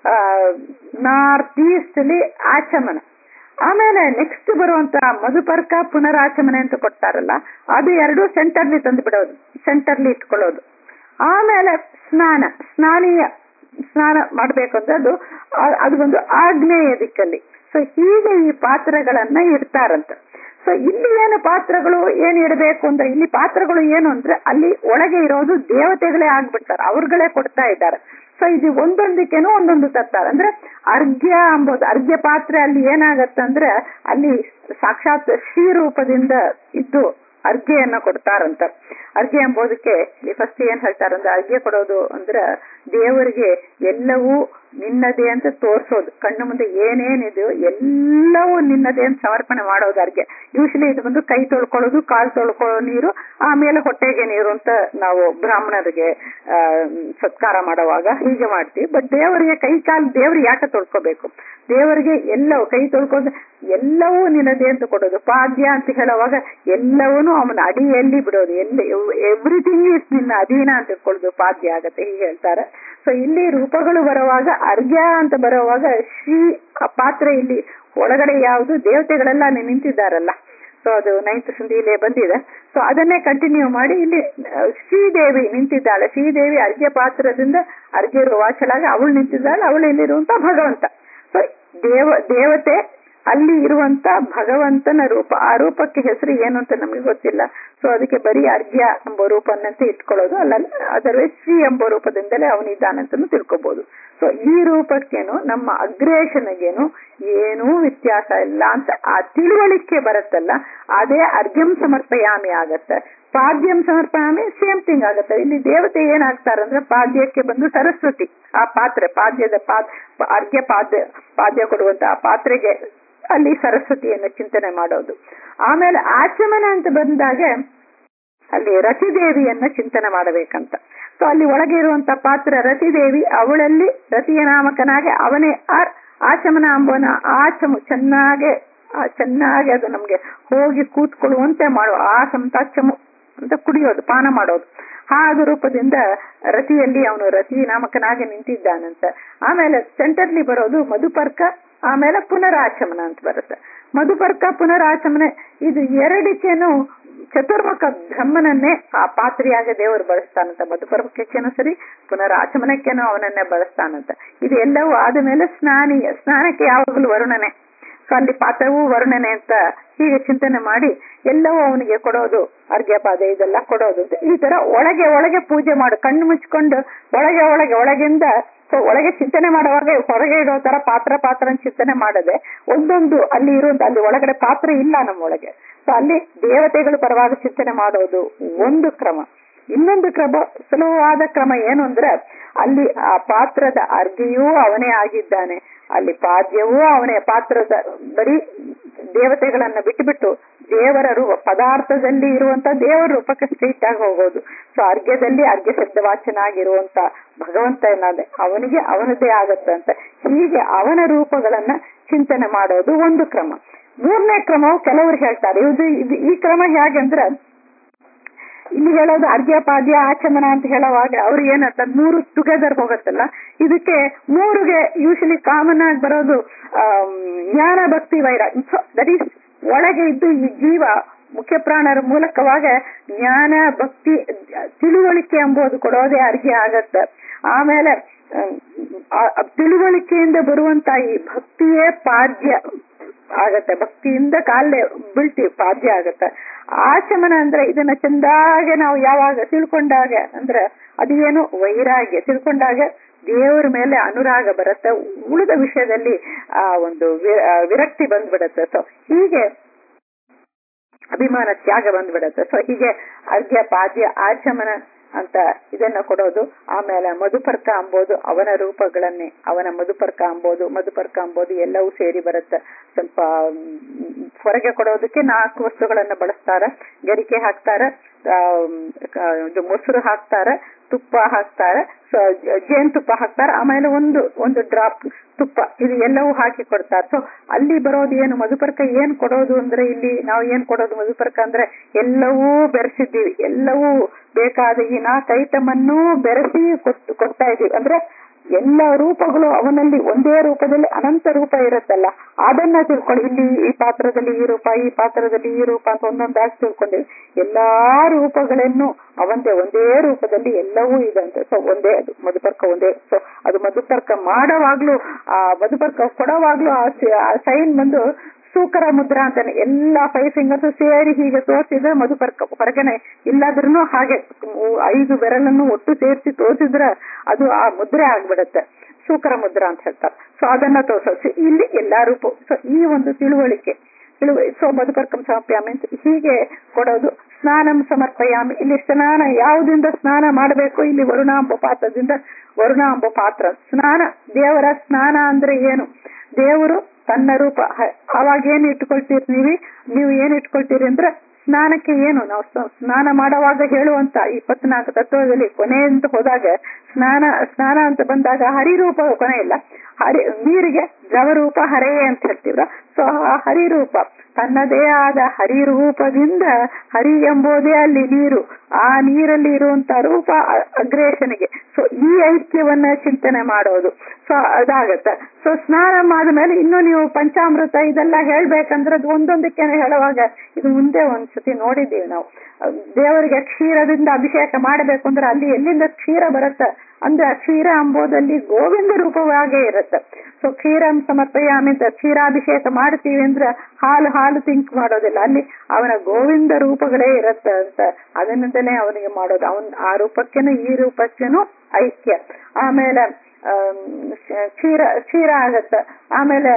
ನಾರ್ತ್ ಈಸ್ಟ್ ಅಲ್ಲಿ ಆಚಮನ ಆಮೇಲೆ ನೆಕ್ಸ್ಟ್ ಬರುವಂತ ಮಧುಪರ್ಕ ಪುನರಾಚಮನೆ ಅಂತ ಕೊಡ್ತಾರಲ್ಲ ಅದು ಎರಡು ಸೆಂಟರ್ಲಿ ತಂದು ಬಿಡೋದು ಸೆಂಟರ್ಲಿ ಇಟ್ಕೊಳ್ಳೋದು ಆಮೇಲೆ ಸ್ನಾನ ಸ್ನಾನೀಯ ಸ್ನಾನ ಮಾಡ್ಬೇಕು ಅಂದ್ರೆ ಅದು ಆ- ಅದು ಒಂದು ಆಗ್ನೇಯ ದಿಕ್ಕಲ್ಲಿ ಸೊ ಹೀಗೆ ಈ ಪಾತ್ರಗಳನ್ನ ಇಡ್ತಾರಂತ ಸೊ ಇಲ್ಲಿ ಏನು ಪಾತ್ರಗಳು ಏನ್ ಇಡಬೇಕು ಅಂದ್ರೆ ಇಲ್ಲಿ ಪಾತ್ರಗಳು ಏನು ಅಂದ್ರೆ ಅಲ್ಲಿ ಒಳಗೆ ಇರೋದು ದೇವತೆಗಳೇ ಆಗ್ಬಿಡ್ತಾರೆ ಅವ್ರುಗಳೇ ಕೊಡ್ತಾ ಇದ್ದಾರೆ ಸೊ ಇದು ಒಂದೊಂದಕ್ಕೇನು ಒಂದೊಂದು ತರ್ತಾರೆ ಅಂದ್ರೆ ಅರ್ಘ್ಯ ಅಂಬೋದು ಅರ್ಘ್ಯ ಪಾತ್ರೆ ಅಲ್ಲಿ ಏನಾಗತ್ತಂದ್ರೆ ಅಲ್ಲಿ ಸಾಕ್ಷಾತ್ ಶ್ರೀ ರೂಪದಿಂದ ಇದ್ದು ಅರ್ಘ್ಯೆಯನ್ನ ಕೊಡ್ತಾರಂತ ಅರ್ಘ್ಯ ಎಂಬುದಕ್ಕೆ ಫಸ್ಟ್ ಏನ್ ಹೇಳ್ತಾರಂದ್ರೆ ಅರ್ಘ್ಯ ಕೊಡೋದು ಅಂದ್ರೆ ದೇವರಿಗೆ ಎಲ್ಲವೂ ನಿನ್ನದೇ ಅಂತ ತೋರ್ಸೋದು ಕಣ್ಣು ಮುಂದೆ ಏನೇನಿದೆಯೋ ಎಲ್ಲವೂ ನಿನ್ನದೇ ಅಂತ ಸಮರ್ಪಣೆ ಮಾಡೋದು ಅರ್ಘ್ಯ ಯೂಶಲಿ ಇದು ಬಂದು ಕೈ ತೊಳ್ಕೊಳ್ಳೋದು ಕಾಲು ತೊಳ್ಕೊಳ್ಳೋ ನೀರು ಆಮೇಲೆ ಹೊಟ್ಟೆಗೆ ನೀರು ಅಂತ ನಾವು ಬ್ರಾಹ್ಮಣರಿಗೆ ಆ, ಸತ್ಕಾರ ಮಾಡುವಾಗ ಹೀಗೆ ಮಾಡ್ತೀವಿ ಬಟ್ ದೇವರಿಗೆ ಕೈ ಕಾಲು ದೇವ್ರು ಯಾಕೆ ತೊಳ್ಕೋಬೇಕು ದೇವರಿಗೆ ಎಲ್ಲವೂ ಕೈ ತೊಳ್ಕೊಂಡು ಎಲ್ಲವೂ ನಿನ್ನದೇ ಅಂತ ಕೊಡೋದು ಪಾದ್ಯ ಅಂತ ಹೇಳುವಾಗ ಎಲ್ಲವೂ ಅವನ ಅಡಿಯಲ್ಲಿ ಬಿಡೋದು ಎಲ್ಲಿ ಎವ್ರಿಥಿಂಗ್ ಇಸ್ ನಿನ್ನ ಅಧೀನ ಅಂತ ಇಟ್ಕೊಳ್ಳೋದು ಪಾದ್ಯ ಆಗತ್ತೆ ಹೀಗೆ ಹೇಳ್ತಾರೆ ಸೊ ಇಲ್ಲಿ ರೂಪಗಳು ಬರುವಾಗ ಅರ್ಘ್ಯ ಅಂತ ಬರುವಾಗ ಶ್ರೀ ಆ ಪಾತ್ರೆ ಇಲ್ಲಿ ಒಳಗಡೆ ಯಾವುದು ದೇವತೆಗಳೆಲ್ಲ ಅಲ್ಲಿ ನಿಂತಿದ್ದಾರಲ್ಲ ಸೊ ಅದು ನೈನ್ತ್ ಸಂಧಿயிலே ಬಂದಿದೆ ಸೊ ಅದನ್ನೇ ಕಂಟಿನ್ಯೂ ಮಾಡಿ ಇಲ್ಲಿ ಆ, ಶ್ರೀದೇವಿ ನಿಂತಿದ್ದಾಳೆ ಶ್ರೀದೇವಿ ಅರ್ಘ್ಯ ಪಾತ್ರದಿಂದ ಅರ್ಘ್ಯ ವಾಚಲಾಗಿ ಅವಳು ನಿಂತಿದ್ದಾಳೆ ಅವಳು ಇಲ್ಲಿರುವಂತ ಭಗವಂತ ಸೊ ದೇವ ದೇವತೆ ಅಲ್ಲಿ ಇರುವಂತ ಭಗವಂತನ ರೂಪ ಆ ರೂಪಕ್ಕೆ ಹೆಸರು ಏನು ಅಂತ ನಮಗೆ ಗೊತ್ತಿಲ್ಲ ಸೊ ಅದಕ್ಕೆ ಬರೀ ಅರ್ಘ್ಯ ಎಂಬ ರೂಪನ್ನಂತ ಇಟ್ಕೊಳ್ಳೋದು ಅಲ್ಲ ಅದರ್ವೈಸ್ ಶ್ರೀ ಎಂಬ ರೂಪದಿಂದಲೇ ಅವನಿದ್ದಾನಂತನೂ ತಿಳ್ಕೊಬಹುದು ಸೊ ಈ ರೂಪಕ್ಕೇನು ನಮ್ಮ ಅಗ್ರೇಷನ್ಗೇನು ಏನೂ ವ್ಯತ್ಯಾಸ ಇಲ್ಲ ಅಂತ ಆ ತಿಳುವಳಿಕೆ ಬರುತ್ತಲ್ಲ ಅದೇ ಅರ್ಘ್ಯಂ ಸಮರ್ಪಯಾಮಿ ಆಗತ್ತೆ ಪಾದ್ಯಂ ಸಮರ್ಪಯಾಮಿ ಸೇಮ್ ಥಿಂಗ್ ಆಗತ್ತೆ ಇಲ್ಲಿ ದೇವತೆ ಏನಾಗ್ತಾರಂದ್ರೆ ಪಾದ್ಯಕ್ಕೆ ಬಂದು ಸರಸ್ವತಿ ಆ ಪಾತ್ರೆ ಪಾದ್ಯದ ಪಾದ್ ಅರ್ಘ್ಯ ಪಾದ್ಯ ಪಾದ್ಯ ಕೊಡುವಂತ ಆ ಪಾತ್ರೆಗೆ ಅಲ್ಲಿ ಸರಸ್ವತಿಯನ್ನ ಚಿಂತನೆ ಮಾಡೋದು ಆಮೇಲೆ ಆಚಮನ ಅಂತ ಬಂದಾಗ ಅಲ್ಲಿ ರತಿದೇವಿಯನ್ನ ಚಿಂತನೆ ಮಾಡಬೇಕಂತ ಸೊ ಅಲ್ಲಿ ಒಳಗೆ ಇರುವಂತ ಪಾತ್ರ ರತಿದೇವಿ ಅವಳಲ್ಲಿ ರತಿಯ ನಾಮಕನಾಗಿ ಅವನೇ ಆ- ಆಚಮನ ಅಂಬನ ಆಚಮು ಚೆನ್ನಾಗೆ ಆ ಚೆನ್ನಾಗಿ ಅದು ನಮ್ಗೆ ಹೋಗಿ ಕೂತ್ಕೊಳ್ಳುವಂತೆ ಮಾಡುವ ಆ ಸಂತಾಚಮು ಅಂತ ಕುಡಿಯೋದು ಪಾನ ಮಾಡೋದು ಹಾಗೆ ರೂಪದಿಂದ ರತಿಯಲ್ಲಿ ಅವನು ರತಿ ನಾಮಕನಾಗಿ ನಿಂತಿದ್ದಾನಂತ ಆಮೇಲೆ ಸೆಂಟರ್ಲಿ ಬರೋದು ಮಧುಪರ್ಕ ಆಮೇಲೆ ಪುನರಾಚಮನ ಅಂತ ಬರುತ್ತೆ ಮಧುಪರ್ಕ ಪುನರಾಚಮನೆ ಇದು ಎರಡಕ್ಕೇನು ಚತುರ್ಮುಖ ಬ್ರಹ್ಮನನ್ನೇ ಆ ಪಾತ್ರೆಯಾಗ ದೇವರು ಬಳಸ್ತಾನಂತ ಮಧುಪರ್ವಕ್ಕೇನು ಸರಿ ಪುನರಾಚಮನಕ್ಕೇನು ಅವನನ್ನೇ ಬಳಸ್ತಾನಂತ ಇದು ಎಲ್ಲವೂ ಆದ ಮೇಲೆ ಸ್ನಾನೀಯ ಸ್ನಾನಕ್ಕೆ ಯಾವಾಗಲೂ ವರುಣನೆ ಸೊ ಅಲ್ಲಿ ಪಾತ್ರವೂ ವರ್ಣನೆ ಅಂತ ಹೀಗೆ ಚಿಂತನೆ ಮಾಡಿ ಎಲ್ಲವೂ ಅವನಿಗೆ ಕೊಡೋದು ಅರ್ಘ್ಯಪಾದ ಇದೆಲ್ಲ ಕೊಡೋದು ಅಂತ ಈ ತರ ಒಳಗೆ ಒಳಗೆ ಪೂಜೆ ಮಾಡು ಕಣ್ಣು ಮುಚ್ಕೊಂಡು ಒಳಗೆ ಒಳಗೆ ಒಳಗಿಂದ ಸೊ ಒಳಗೆ ಚಿಂತನೆ ಮಾಡುವಾಗ ಹೊರಗೆ ಇರೋ ತರ ಪಾತ್ರ ಪಾತ್ರ ಅಂತ ಚಿಂತನೆ ಮಾಡದೆ ಒಂದೊಂದು ಅಲ್ಲಿ ಇರುವಂತ ಅಲ್ಲಿ ಒಳಗಡೆ ಪಾತ್ರ ಇಲ್ಲ ನಮ್ಮೊಳಗೆ ಸೊ ಅಲ್ಲಿ ದೇವತೆಗಳು ಪರವಾಗಿ ಚಿಂತನೆ ಮಾಡೋದು ಒಂದು ಕ್ರಮ ಇನ್ನೊಂದು ಕ್ರಮ ಸುಲಭವಾದ ಕ್ರಮ ಏನು ಅಂದ್ರೆ ಅಲ್ಲಿ ಆ ಪಾತ್ರದ ಅರ್ಘ್ಯೂ ಅವನೇ ಆಗಿದ್ದಾನೆ ಅಲ್ಲಿ ಪಾದ್ಯವೂ ಅವನೇ ಪಾತ್ರದ ಬರೀ ದೇವತೆಗಳನ್ನ ಬಿಟ್ಟುಬಿಟ್ಟು ದೇವರ ರೂಪ ಪದಾರ್ಥದಲ್ಲಿ ಇರುವಂತ ದೇವರ ರೂಪಕ್ಕೆ ಸ್ಟ್ರೀಟ್ ಆಗಿ ಹೋಗೋದು ಸೊ ಅರ್ಘ್ಯದಲ್ಲಿ ಅರ್ಘ್ಯ ಶಬ್ದವಾಚನಾಗಿರುವಂತ ಭಗವಂತ ಏನಾದ್ರೆ ಅವನಿಗೆ ಅವನದೇ ಆಗತ್ತಂತೆ ಹೀಗೆ ಅವನ ರೂಪಗಳನ್ನ ಚಿಂತನೆ ಮಾಡೋದು ಒಂದು ಕ್ರಮ ಮೂರನೇ ಕ್ರಮವು ಕೆಲವರು ಹೇಳ್ತಾರೆ ಇದು ಇದು ಈ ಕ್ರಮ ಹೇಗಂದ್ರೆ ಇಲ್ಲಿ ಹೇಳೋದು ಅರ್ಘ್ಯ ಪಾದ್ಯ ಆಚಮನ ಅಂತ ಹೇಳುವಾಗ ಅವ್ರು ಏನಂತ ಮೂರು ಟುಗೆದರ್ ಹೋಗುತ್ತಲ್ಲ ಇದಕ್ಕೆ ಮೂರುಗೆ ಯೂಶಲಿ ಕಾಮನ್ ಆಗಿ ಬರೋದು ಆಮ್, ಜ್ಞಾನ ಭಕ್ತಿ ವೈರ ದಟ್ ಈಸ್ ಒಳಗೆ ಇದ್ದು ಈ ಜೀವ ಮುಖ್ಯ ಪ್ರಾಣರ ಮೂಲಕವಾಗ ಜ್ಞಾನ ಭಕ್ತಿ ತಿಳುವಳಿಕೆ ಎಂಬುದು ಕೊಡೋದೇ ಅರ್ಘ್ಯ ಆಗತ್ತೆ ಆಮೇಲೆ ಆಮ್, ಆ- ಆ ತಿಳುವಳಿಕೆಯಿಂದ ಬರುವಂತ ಈ ಭಕ್ತಿಯೇ ಪಾದ್ಯ ಆಗತ್ತೆ ಭಕ್ತಿಯಿಂದ ಕಾಲೇ ಬೀಳ್ತೀವಿ ಪಾದ್ಯ ಆಗತ್ತೆ ಆಚಮನ ಅಂದ್ರೆ ಇದನ್ನ ಚಂದಾಗೆ ನಾವು ಯಾವಾಗ ತಿಳ್ಕೊಂಡಾಗ ಅಂದ್ರೆ ಅದು ಏನು ವೈರಾಗ್ಯ ತಿಳ್ಕೊಂಡಾಗ ದೇವರ ಮೇಲೆ ಅನುರಾಗ ಬರುತ್ತೆ ಉಳಿದ ವಿಷಯದಲ್ಲಿ ಆ ಒಂದು ವಿ- ಆ ವಿರಕ್ತಿ ಬಂದ್ಬಿಡತ್ತೆ ಸೊ ಹೀಗೆ ಅಭಿಮಾನ ತ್ಯಾಗ ಬಂದ್ಬಿಡತ್ತೆ ಸೊ ಹೀಗೆ ಅರ್ಘ್ಯ ಪಾದ್ಯ ಆಚಮನ ಅಂತ ಇದನ್ನ ಕೊಡೋದು ಆಮೇಲೆ ಮಧುಪರ್ಕ ಅಂಬೋದು ಅವನ ರೂಪಗಳನ್ನೇ ಅವನ ಮಧುಪರ್ಕ ಅಂಬೋದು ಮಧುಪರ್ಕ ಅಂಬೋದು ಎಲ್ಲವೂ ಸೇರಿ ಬರುತ್ತೆ ಸ್ವಲ್ಪ ಮ್, ಹೊರಗೆ ಕೊಡೋದಕ್ಕೆ ನಾಲ್ಕು ವಸ್ತುಗಳನ್ನ ಬಳಸ್ತಾರೆ ಗರಿಕೆ ಹಾಕ್ತಾರೆ ಆಮ್, ಕ- ಇದು ಮೊಸರು ಹಾಕ್ತಾರೆ ತುಪ್ಪ ಹಾಕ್ತಾರೆ ಸೊ ಜೇನುತುಪ್ಪ ಹಾಕ್ತಾರೆ ಆಮೇಲೆ ಒಂದು ಒಂದು ಡ್ರಾಪ್ ತುಪ್ಪ ಇದು ಎಲ್ಲವೂ ಹಾಕಿ ಕೊಡ್ತಾರೆ ಸೊ ಅಲ್ಲಿ ಬರೋದು ಏನು ಮಧುಪರ್ಕ ಏನ್ ಕೊಡೋದು ಅಂದ್ರೆ ಇಲ್ಲಿ ನಾವು ಏನ್ ಕೊಡೋದು ಮಧುಪರ್ಕ ಅಂದ್ರೆ ಎಲ್ಲವೂ ಬೆರೆಸಿದ್ದೀವಿ ಎಲ್ಲವೂ ಬೇಕಾದ ಈ ನಾಲ್ಕು ಐಟಮ್ ಅನ್ನು ಬೆರೆಸಿ ಕೊಟ್ಟು ಕೊಡ್ತಾ ಇದೀವಿ ಅಂದ್ರೆ ಎಲ್ಲ ರೂಪಗಳು ಅವನಲ್ಲಿ ಒಂದೇ ರೂಪದಲ್ಲಿ ಅನಂತ ರೂಪ ಇರುತ್ತಲ್ಲ ಅದನ್ನ ತಿಳ್ಕೊಳ್ಳಿ ಇಲ್ಲಿ ಈ ಪಾತ್ರದಲ್ಲಿ ಈ ರೂಪ ಈ ಪಾತ್ರದಲ್ಲಿ ಈ ರೂಪ ಅಂತ ಒಂದೊಂದಾಗಿ ತಿಳ್ಕೊಂಡಿವಿ ಎಲ್ಲಾ ರೂಪಗಳನ್ನು ಅವಂದೇ ಒಂದೇ ರೂಪದಲ್ಲಿ ಎಲ್ಲವೂ ಇದೆ ಅಂತ ಸೊ ಒಂದೇ ಅದು ಮಧುಪರ್ಕ ಒಂದೇ ಸೊ ಅದು ಮಧುಪರ್ಕ ಮಾಡೋವಾಗ್ಲೂ ಆ ಮಧುಪರ್ಕ ಕೊಡೋವಾಗ್ಲೂ ಆ ಸೈನ್ ಬಂದು ಸೂಕರ ಮುದ್ರಾ ಅಂತಾನೆ ಎಲ್ಲಾ ಫೈವ್ ಫಿಂಗರ್ಸ್ ಸೇರಿ ಹೀಗೆ ತೋರಿಸಿದ್ರೆ ಮಧುಪರ್ಕ ಹೊರಗನೆ ಇಲ್ಲಾದ್ರೂ ಹಾಗೆ ಐದು ಬೆರಳನ್ನು ಒಟ್ಟು ಸೇರಿಸಿ ತೋರಿಸಿದ್ರೆ ಅದು ಆ ಮುದ್ರೆ ಆಗ್ಬಿಡತ್ತೆ ಸೂಕರ ಮುದ್ರಾ ಅಂತ ಹೇಳ್ತಾರೆ ಸೊ ಅದನ್ನ ತೋರಿಸೋದು ಇಲ್ಲಿ ಎಲ್ಲಾ ರೂಪ ಸೊ ಈ ಒಂದು ತಿಳುವಳಿಕೆ ತಿಳುವ ಸೊ ಮಧುಪರ್ಕಂ ಸಮರ್ಪಯಾಮಿ ಅಂತ ಹೀಗೆ ಕೊಡೋದು ಸ್ನಾನಂ ಸಮರ್ಪಯಾಮಿ ಇಲ್ಲಿ ಸ್ನಾನ ಯಾವುದಿಂದ ಸ್ನಾನ ಮಾಡಬೇಕು ಇಲ್ಲಿ ವರುಣಾಂಬ ಪಾತ್ರದಿಂದ ವರುಣಾಂಬ ಪಾತ್ರ ಸ್ನಾನ ದೇವರ ಸ್ನಾನ ಅಂದ್ರೆ ಏನು ದೇವರು ತನ್ನ ರೂಪ ಹ- ಅವಾಗ ಏನ್ ಇಟ್ಕೊಳ್ತೀರಿ ನೀವು ನೀವು ಏನ್ ಇಟ್ಕೊಳ್ತೀರಿ ಅಂದ್ರೆ ಸ್ನಾನಕ್ಕೆ ಏನು ನಾವು ಸ- ಸ್ನಾನ ಮಾಡುವಾಗ ಹೇಳುವಂತ ಇಪ್ಪತ್ನಾಲ್ಕು ತತ್ವದಲ್ಲಿ ಕೊನೆ ಅಂತ ಹೋದಾಗ ಸ್ನಾನ ಸ್ನಾನ ಅಂತ ಬಂದಾಗ ಹರಿರೂಪ ಕೊನೆ ಇಲ್ಲ ಹರಿ ನೀರಿಗೆ ದ್ರವರೂಪ ಹರೆಯೇ ಅಂತ ಹೇಳ್ತೀವ್ರ ಸೊ ಆ ಹರಿರೂಪ ತನ್ನದೇ ಆದ ಹರಿರೂಪದಿಂದ ಹರಿ ಎಂಬುದೇ ಅಲ್ಲಿ ನೀರು ಆ ನೀರಲ್ಲಿ ಇರುವಂತ ರೂಪ ಅ- ಅಗ್ರೇಷನಿಗೆ ಸೊ ಈ ಐಕ್ಯವನ್ನ ಚಿಂತನೆ ಮಾಡೋದು ಸೊ ಅದಾಗತ್ತೆ ಸೊ ಸ್ನಾನ ಆದ್ಮೇಲೆ ಇನ್ನು ನೀವು ಪಂಚಾಮೃತ ಇದೆಲ್ಲ ಹೇಳ್ಬೇಕಂದ್ರೆ ಅದು ಒಂದೊಂದಕ್ಕೆ ಹೇಳುವಾಗ ಇದು ಮುಂದೆ ಒಂದ್ಸತಿ ನೋಡಿದ್ದೀವಿ ನಾವು ಅಹ್ ದೇವರಿಗೆ ಕ್ಷೀರದಿಂದ ಅಭಿಷೇಕ ಮಾಡಬೇಕು ಅಂದ್ರೆ ಅಲ್ಲಿ ಎಲ್ಲಿಂದ ಕ್ಷೀರ ಬರುತ್ತೆ ಅಂದ್ರೆ ಆ ಕ್ಷೀರ ಅಂಬೋದಲ್ಲಿ ಗೋವಿಂದ ರೂಪವಾಗೇ ಇರುತ್ತೆ ಸೊ ಕ್ಷೀರಂ ಸಮರ್ಪಯಾಮಿ ಅಂತ ಕ್ಷೀರಾಭಿಷೇಕ ಮಾಡ್ತೀವಿ ಅಂದ್ರೆ ಹಾಲು ಹಾಲು ತಿಂಕ್ ಮಾಡೋದಿಲ್ಲ ಅಲ್ಲಿ ಅವನ ಗೋವಿಂದ ರೂಪಗಳೇ ಇರುತ್ತೆ ಅಂತ ಅದರಿಂದಲೇ ಅವನಿಗೆ ಮಾಡೋದು ಅವನ್ ಆ ರೂಪಕ್ಕೇನು ಈ ರೂಪಕ್ಕೇನು ಐಕ್ಯ ಆಮೇಲೆ ಆಮ್, ಕ್ಷ- ಕ್ಷೀರ ಕ್ಷೀರ ಆಗತ್ತೆ ಆಮೇಲೆ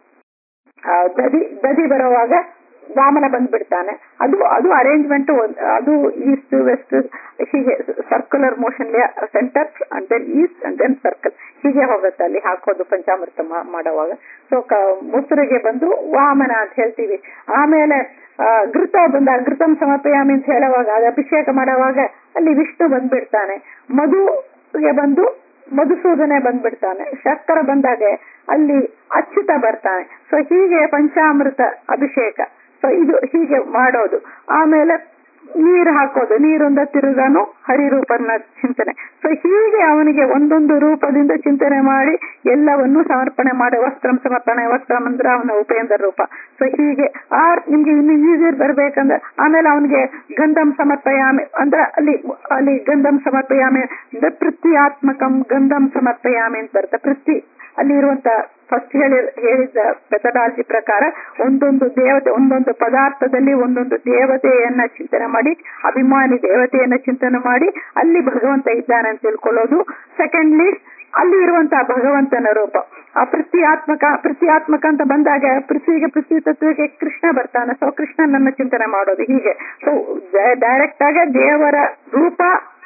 ಆ, ದದಿ ದದಿ ಬರುವಾಗ ವಾಮನ ಬಂದ್ಬಿಡ್ತಾನೆ ಅದು ಅದು ಅರೇಂಜ್ಮೆಂಟ್ ಅದು ಈಸ್ಟ್ ವೆಸ್ಟ್ ಹೀಗೆ circular motion centre and then east and then circle ಹೀಗೆ ಹೋಗುತ್ತೆ ಅಲ್ಲಿ ಹಾಕೋದು ಪಂಚಾಮೃತ ಮಾ- ಮಾಡುವಾಗ ಸೊ ಮೊಸರಿಗೆ ಬಂದು ವಾಮನ ಅಂತ ಹೇಳ್ತೀವಿ ಆಮೇಲೆ ಆ, ಘೃತ ಬಂದಾಗ ಘೃತಂ ಸಮರ್ಪಯಾಮಿ ಅಂತ ಹೇಳುವಾಗ ಅದು ಅಭಿಷೇಕ ಮಾಡುವಾಗ ಅಲ್ಲಿ ವಿಷ್ಣು ಬಂದ್ಬಿಡ್ತಾನೆ ಮಧುಗೆ ಬಂದು ಮಧುಸೂದನೆ ಬಂದ್ಬಿಡ್ತಾನೆ ಶರ್ಕರ ಬಂದಾಗ ಅಲ್ಲಿ ಅಚ್ಯುತ ಬರ್ತಾನೆ ಸೊ ಹೀಗೆ ಪಂಚಾಮೃತ ಅಭಿಷೇಕ ಸೊ ಇದು ಹೀಗೆ ಮಾಡೋದು ಆಮೇಲೆ ನೀರು ಹಾಕೋದು ನೀರಿಂದ ತಿರುಗಾನು ಹರಿರೂಪನ ಚಿಂತನೆ ಸೊ ಹೀಗೆ ಅವನಿಗೆ ಒಂದೊಂದು ರೂಪದಿಂದ ಚಿಂತನೆ ಮಾಡಿ ಎಲ್ಲವನ್ನು ಸಮರ್ಪಣೆ ಮಾಡಿ ವಸ್ತ್ರಂ ಸಮರ್ಪಣೆ ವಸ್ತ್ರ ಅಂದ್ರೆ ಅವನ ಉಪೇಂದ್ರ ರೂಪ ಸೊ ಹೀಗೆ ಆ ನಿಮ್ಗೆ ಇನ್ನು ಈಸಿ ಬರ್ಬೇಕಂದ್ರೆ ಆಮೇಲೆ ಅವನಿಗೆ ಗಂಧಂ ಸಮರ್ಪಯಾಮಿ ಅಂದ್ರೆ ಅಲ್ಲಿ ಅಲ್ಲಿ ಗಂಧಂ ಸಮರ್ಪಯಾಮಿ ಅಂದ್ರೆ ಪೃಥ್ವಿಯಾತ್ಮಕಂ ಗಂಧಂ ಸಮರ್ಪಯಾಮಿ ಅಂತ ಬರುತ್ತೆ ಪೃಥ್ವಿ ಅಲ್ಲಿ ಇರುವಂತ ಫಸ್ಟ್ ಹೇಳಿ ಹೇಳಿದ ಮೆಥಡಾಲಜಿ ಪ್ರಕಾರ ಒಂದೊಂದು ದೇವತೆ ಒಂದೊಂದು ಪದಾರ್ಥದಲ್ಲಿ ಒಂದೊಂದು ದೇವತೆಯನ್ನ ಚಿಂತನೆ ಮಾಡಿ ಅಭಿಮಾನಿ ದೇವತೆಯನ್ನ ಚಿಂತನೆ ಮಾಡಿ ಅಲ್ಲಿ ಭಗವಂತ ಇದ್ದಾನೆ ಅಂತ ತಿಳ್ಕೊಳ್ಳೋದು ಸೆಕೆಂಡ್ಲಿ ಅಲ್ಲಿ ಇರುವಂತಹ ಭಗವಂತನ ರೂಪ ಆ ಪೃಥ್ವಿಯಾತ್ಮಕ ಪೃಥ್ವಿಯಾತ್ಮಕ ಅಂತ ಬಂದಾಗ ಪೃಥ್ವಿಗೆ ಪೃಥ್ವಿ ತತ್ವಕ್ಕೆ ಕೃಷ್ಣ ಬರ್ತಾನೆ ಸೊ ಕೃಷ್ಣನನ್ನ ಚಿಂತನೆ ಮಾಡೋದು ಹೀಗೆ ಸೊ ಡೈರೆಕ್ಟ್ ಆಗಿ ದೇವರ ರೂಪ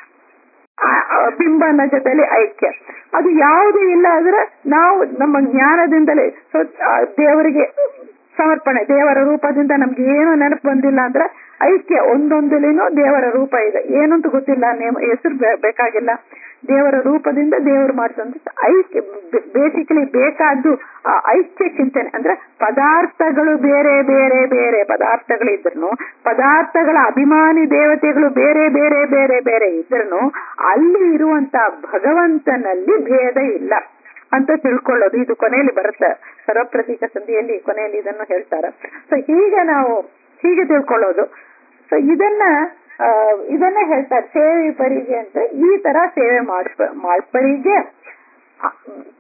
ಆ- ಆ ಬಿಂಬನ ಜೊತೆಲಿ ಐಕ್ಯ ಅದು ಯಾವುದು ಇಲ್ಲ ಅಂದ್ರೆ ನಾವು ನಮ್ಮ ಜ್ಞಾನದಿಂದಲೇ ಸೊ ದೇವರಿಗೆ ಸಮರ್ಪಣೆ ದೇವರ ರೂಪದಿಂದ ನಮ್ಗೆ ಏನು ನೆನಪು ಬಂದಿಲ್ಲ ಅಂದ್ರೆ ಐಕ್ಯ ಒಂದೊಂದಲಿನೂ ದೇವರ ರೂಪ ಇದೆ ಏನಂತ ಗೊತ್ತಿಲ್ಲ ನೇಮ ಹೆಸರು ಬೇಕಾಗಿಲ್ಲ ದೇವರ ರೂಪದಿಂದ ದೇವರು ಮಾಡಿಸುವಂತ ಐಕ್ಯ ಬೇಸಿಕಲಿ ಬೇಕಾದ್ದು ಆ ಐಕ್ಯ ಚಿಂತನೆ ಅಂದ್ರೆ ಪದಾರ್ಥಗಳು ಬೇರೆ ಬೇರೆ ಬೇರೆ ಪದಾರ್ಥಗಳು ಇದ್ರು ಪದಾರ್ಥಗಳ ಅಭಿಮಾನಿ ದೇವತೆಗಳು ಬೇರೆ ಬೇರೆ ಬೇರೆ ಬೇರೆ ಇದ್ರು ಅಲ್ಲಿ ಇರುವಂತ ಭಗವಂತನಲ್ಲಿ ಭೇದ ಇಲ್ಲ ಅಂತ ತಿಳ್ಕೊಳ್ಳೋದು ಇದು ಕೊನೆಯಲ್ಲಿ ಬರುತ್ತೆ ಸರ್ವಪ್ರತೀಕ ಸಂಧಿಯಲ್ಲಿ ಕೊನೆಯಲ್ಲಿ ಇದನ್ನು ಹೇಳ್ತಾರೆ ಸೊ ಹೀಗೆ ನಾವು ಹೀಗೆ ತಿಳ್ಕೊಳ್ಳೋದು ಸೊ ಇದನ್ನ ಆ, ಇದನ್ನ ಹೇಳ್ತಾರೆ ಸೇವೆ ಪರಿಗೆ ಅಂತ ಈ ತರ ಸೇವೆ ಮಾಡಿಸ್ಬ ಮಾಡ್ಪರಿಗೆ ಆ,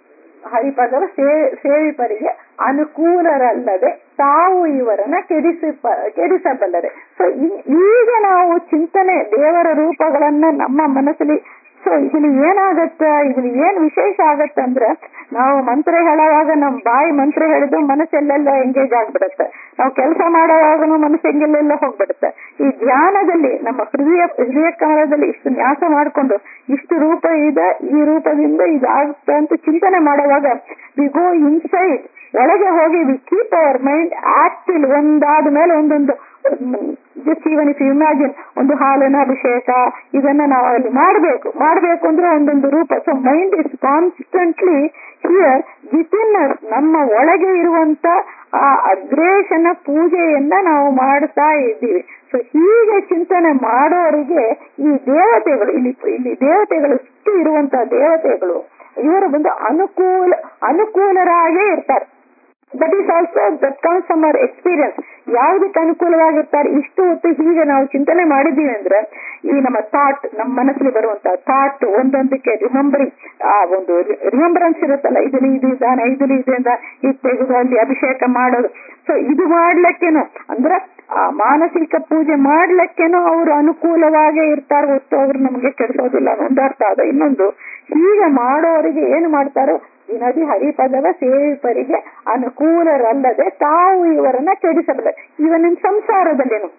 ಹರಿಪದರ ಸೇ ಸೇವಿಪರಿಗೆ ಅನುಕೂಲರಲ್ಲದೆ ತಾವು ಇವರನ್ನ ಕೆಡಿಸಿ ಕೆಡಿಸಬಲ್ಲರೆ ಸೊ ಈಗ ನಾವು ಚಿಂತನೆ ದೇವರ ರೂಪಗಳನ್ನ ನಮ್ಮ ಮನಸ್ಸಲ್ಲಿ ಸೊ ಇಲ್ಲಿ ಏನಾಗತ್ತ ಇಲ್ಲಿ ಏನ್ ವಿಶೇಷ ಆಗತ್ತೆ ಅಂದ್ರೆ ನಾವು ಮಂತ್ರ ಹೇಳುವಾಗ ನಮ್ ಬಾಯಿ ಮಂತ್ರ ಹೇಳಿದ್ದು ಮನಸ್ಸೆಲ್ಲೆಲ್ಲ ಎಂಗೇಜ್ ಆಗ್ಬಿಡುತ್ತೆ ನಾವು ಕೆಲಸ ಮಾಡುವಾಗನು ಮನಸ್ಸು ಹೆಂಗೆಲ್ಲೆಲ್ಲ ಹೋಗ್ಬಿಡುತ್ತೆ ಈ ಧ್ಯಾನದಲ್ಲಿ ನಮ್ಮ ಹೃದಯ ಹೃದಯ ಕಾಲದಲ್ಲಿ ಇಷ್ಟು ನ್ಯಾಸ ಮಾಡ್ಕೊಂಡು ಇಷ್ಟು ರೂಪ ಇದೆ ಈ ರೂಪದಿಂದ ಇದಾಗುತ್ತೆ ಅಂತ ಚಿಂತನೆ ಮಾಡುವಾಗ ವಿ ಗೋ ಇನ್ಸೈಡ್ ಒಳಗೆ ಹೋಗಿ we keep our mind active ಒಂದಾದ ಮೇಲೆ ಒಂದೊಂದು ಜಸ್ಟ್ ಈವನ್ ಇಫ್ ಇಮ್ಯಾಜಿನ್ ಒಂದು ಹಾಲಿನ ಅಭಿಷೇಕ ಇದನ್ನ ನಾವು ಅಲ್ಲಿ ಮಾಡಬೇಕು ಮಾಡಬೇಕು ಅಂದ್ರೆ ಒಂದೊಂದು ರೂಪ so mind is constantly here within ನಮ್ಮ ಒಳಗೆ ಇರುವಂತ ಆ ಅಗ್ರೇಶನ ಪೂಜೆಯನ್ನ ನಾವು ಮಾಡ್ತಾ ಇದ್ದೀವಿ ಸೊ ಹೀಗೆ ಚಿಂತನೆ ಮಾಡೋರಿಗೆ ಈ ದೇವತೆಗಳು ಇಲ್ಲಿ ಇಲ್ಲಿ ದೇವತೆಗಳು ಸುತ್ತು ಇರುವಂತ ದೇವತೆಗಳು ಇವರು ಬಂದು ಅನುಕೂಲ ಅನುಕೂಲರಾಗೇ ಇರ್ತಾರೆ that is also that comes from our experience ಯಾವ್ದಕ್ಕೆ ಅನುಕೂಲವಾಗಿರ್ತಾರೆ ಇಷ್ಟು ಹೊತ್ತು ಹೀಗೆ ನಾವು ಚಿಂತನೆ ಮಾಡಿದೀವಿ ಅಂದ್ರೆ ಈ ನಮ್ಮ ಥಾಟ್ ನಮ್ಮ ಮನಸ್ಸಲ್ಲಿ ಬರುವಂತ ಥಾಟ್ ಒಂದೊಂದಕ್ಕೆ ರಿಮೆಂಬರಿಂಗ್ ಆ ಒಂದು ರಿಮೆಂಬರೆನ್ಸ್ ಇರುತ್ತಲ್ಲ ಇದರಲ್ಲಿ ಇದು ಇದಾನೆ ಇದರಲ್ಲಿ ಇದರಿಂದ ಇದು ತೆಗೆದು ಅಲ್ಲಿ ಅಭಿಷೇಕ ಮಾಡೋದು ಸೊ ಇದು ಮಾಡ್ಲಿಕ್ಕೇನು ಅಂದ್ರೆ ಆ ಮಾನಸಿಕ ಪೂಜೆ ಮಾಡ್ಲಿಕ್ಕೇನೋ ಅವರು ಅನುಕೂಲವಾಗೇ ಇರ್ತಾರೆ ಹೊತ್ತು ಅವ್ರು ನಮಗೆ ಕೆಡಿಸೋದಿಲ್ಲ ಒಂದು ಅರ್ಥ ಅದ ಇನ್ನೊಂದು ಹೀಗೆ ಮಾಡೋರಿಗೆ ಏನು ಮಾಡ್ತಾರೋ ದಿನದಿ ಹರಿಪದವ ಸೇವಿಪರಿಗೆ ಅನುಕೂಲರಲ್ಲದೆ ತಾವು ಇವರನ್ನ ಕೆಡಿಸಬಲ್ಲ ಇವನ ಸಂಸಾರದಲ್ಲೇನು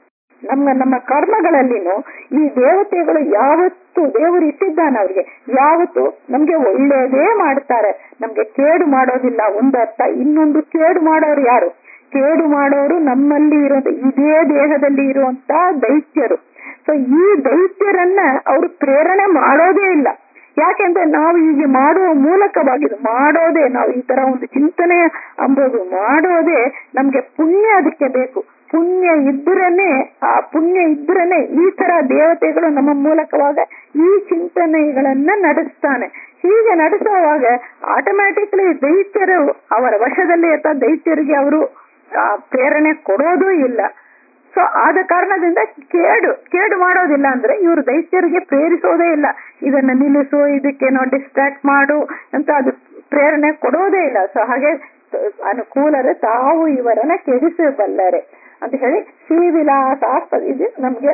ನಮ್ಮ ನಮ್ಮ ಕರ್ಮಗಳಲ್ಲಿನೂ ಈ ದೇವತೆಗಳು ಯಾವತ್ತು ದೇವರು ಇಟ್ಟಿದ್ದಾನೆ ಅವ್ರಿಗೆ ಯಾವತ್ತು ನಮ್ಗೆ ಒಳ್ಳೇದೇ ಮಾಡ್ತಾರೆ ನಮ್ಗೆ ಕೇಡು ಮಾಡೋದಿಲ್ಲ ಒಂದರ್ಥ ಇನ್ನೊಂದು ಕೇಡು ಮಾಡೋರು ಯಾರು ಕೇಡು ಮಾಡೋರು ನಮ್ಮಲ್ಲಿ ಇರುವಂತ ಇದೇ ದೇಹದಲ್ಲಿ ಇರುವಂತ ದೈತ್ಯರು ಸೊ ಈ ದೈತ್ಯರನ್ನ ಅವರು ಪ್ರೇರಣೆ ಮಾಡೋದೇ ಇಲ್ಲ ಯಾಕೆಂದ್ರೆ ನಾವು ಹೀಗೆ ಮಾಡುವ ಮೂಲಕವಾಗಿ ಮಾಡೋದೇ ನಾವು ಈ ತರ ಒಂದು ಚಿಂತನೆ ಅಂಬೋದು ಮಾಡೋದೇ ನಮ್ಗೆ ಪುಣ್ಯ ಅದಕ್ಕೆ ಬೇಕು ಪುಣ್ಯ ಇದ್ರನೆ ಆ ಪುಣ್ಯ ಇದ್ರನೆ ಈ ತರ ದೇವತೆಗಳು ನಮ್ಮ ಮೂಲಕವಾಗ ಈ ಚಿಂತನೆಗಳನ್ನ ನಡೆಸ್ತಾನೆ ಹೀಗೆ ನಡೆಸುವಾಗ ಆಟೋಮ್ಯಾಟಿಕ್ಲಿ ದೈತ್ಯರು ಅವರ ವಶದಲ್ಲಿ ಇರ್ತಾ ದೈತ್ಯರಿಗೆ ಅವರು ಪ್ರೇರಣೆ ಕೊಡೋದೂ ಇಲ್ಲ ಸೊ ಆದ ಕಾರಣದಿಂದ ಕೇಡು ಕೇಡು ಮಾಡೋದಿಲ್ಲ ಅಂದ್ರೆ ಇವರು ದೈತ್ಯರಿಗೆ ಪ್ರೇರಿಸೋದೇ ಇಲ್ಲ ಇದನ್ನ ನಿಲ್ಲಿಸು ಇದಕ್ಕೇನೋ ಡಿಸ್ಟ್ರಾಕ್ಟ್ ಮಾಡು ಅಂತ ಅದು ಪ್ರೇರಣೆ ಕೊಡೋದೇ ಇಲ್ಲ ಸೊ ಹಾಗೆ ಅನುಕೂಲರೇ ತಾವು ಇವರನ್ನ ಕೆಡಿಸಬಲ್ಲರೆ ಅಂತ ಹೇಳಿ ಶ್ರೀವಿಲಾಸಾಸ್ಪದ ಇದು ನಮ್ಗೆ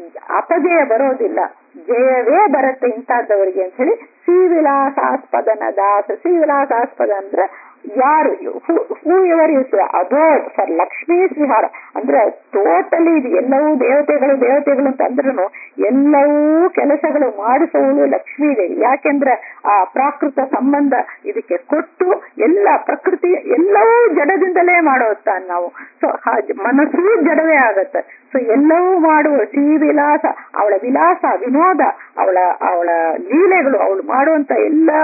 ಅಪಜಯ ಬರೋದಿಲ್ಲ ಜಯವೇ ಬರುತ್ತೆ ಇಂಥದ್ದವರಿಗೆ ಅಂತ ಹೇಳಿ ಶ್ರೀವಿಲಾಸಾಸ್ಪದನ ದಾಸ ಶ್ರೀವಿಲಾಸಾಸ್ಪದ ಅಂದ್ರೆ ಯಾರು whoever is abode for Lakshmi ವಿಹಾರ ಅಂದ್ರೆ ಟೋಟಲಿ ಇದು ಎಲ್ಲವೂ ದೇವತೆಗಳು ದೇವತೆಗಳು ಅಂತ ಅಂದ್ರೂ ಎಲ್ಲವೂ ಕೆಲಸಗಳು ಮಾಡಿಸುವುದು ಲಕ್ಷ್ಮೀ ದೇವಿ ಯಾಕೆಂದ್ರೆ ಆ ಪ್ರಾಕೃತ ಸಂಬಂಧ ಇದಕ್ಕೆ ಕೊಟ್ಟು ಎಲ್ಲ ಪ್ರಕೃತಿ ಎಲ್ಲವೂ ಜಡದಿಂದಲೇ ಮಾಡೋತ್ತ ನಾವು ಸೊ ಮನಸ್ಸು ಜಡವೇ ಆಗತ್ತೆ ಸೊ ಎಲ್ಲವೂ ಮಾಡುವ ಶ್ರೀ ವಿಲಾಸ ಅವಳ ವಿಲಾಸ ವಿನೋದ ಅವಳ ಅವಳ ಲೀಲೆಗಳು ಅವಳು ಮಾಡುವಂತ ಎಲ್ಲಾ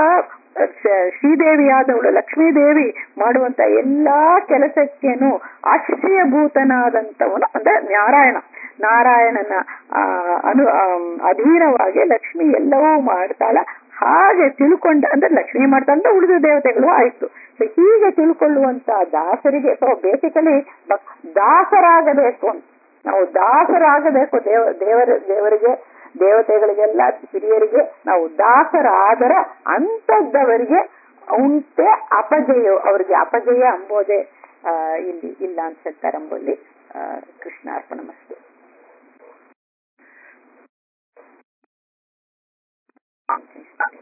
ಶ್ರೀದೇವಿಯಾದವಳು ಲಕ್ಷ್ಮೀದೇವಿ ಮಾಡುವಂತ ಎಲ್ಲಾ ಕೆಲಸಕ್ಕೇನು ಆಶ್ಚರ್ಯಭೂತನಾದಂತವನು ಅಂದ್ರೆ ನಾರಾಯಣ ನಾರಾಯಣನ ಆ ಅನು ಅಧೀನವಾಗಿ ಲಕ್ಷ್ಮಿ ಎಲ್ಲವೂ ಮಾಡ್ತಾಳ ಹಾಗೆ ತಿಳ್ಕೊಂಡ ಅಂದ್ರೆ ಲಕ್ಷ್ಮಿ ಮಾಡ್ತಾ ಅಂತ ಉಳಿದ ದೇವತೆಗಳು ಆಯ್ತು ಸೊ ಹೀಗೆ ತಿಳ್ಕೊಳ್ಳುವಂತ ದಾಸರಿಗೆ ಸೊ ಬೇಸಿಕಲಿ ದಾಸರಾಗಬೇಕು ಅಂತ ನಾವು ದಾಸರಾಗಬೇಕು ದೇವ ದೇವರ ದೇವರಿಗೆ ದೇವತೆಗಳಿಗೆಲ್ಲ ಹಿರಿಯರಿಗೆ ನಾವು ದಾಸರಾದರ ಅಂತದ್ದವರಿಗೆ ಉಂಟೆ ಅಪಜಯ ಅವರಿಗೆ ಅಪಜಯ ಅಂಬೋದೇ ಆ ಇಲ್ಲಿ ಇಲ್ಲ ಅಂತ ಹೇಳ್ತಾರೆ ಅಂಬೋಲಿ ಕೃಷ್ಣ ಅರ್ಪಣ ಮಸ್ತು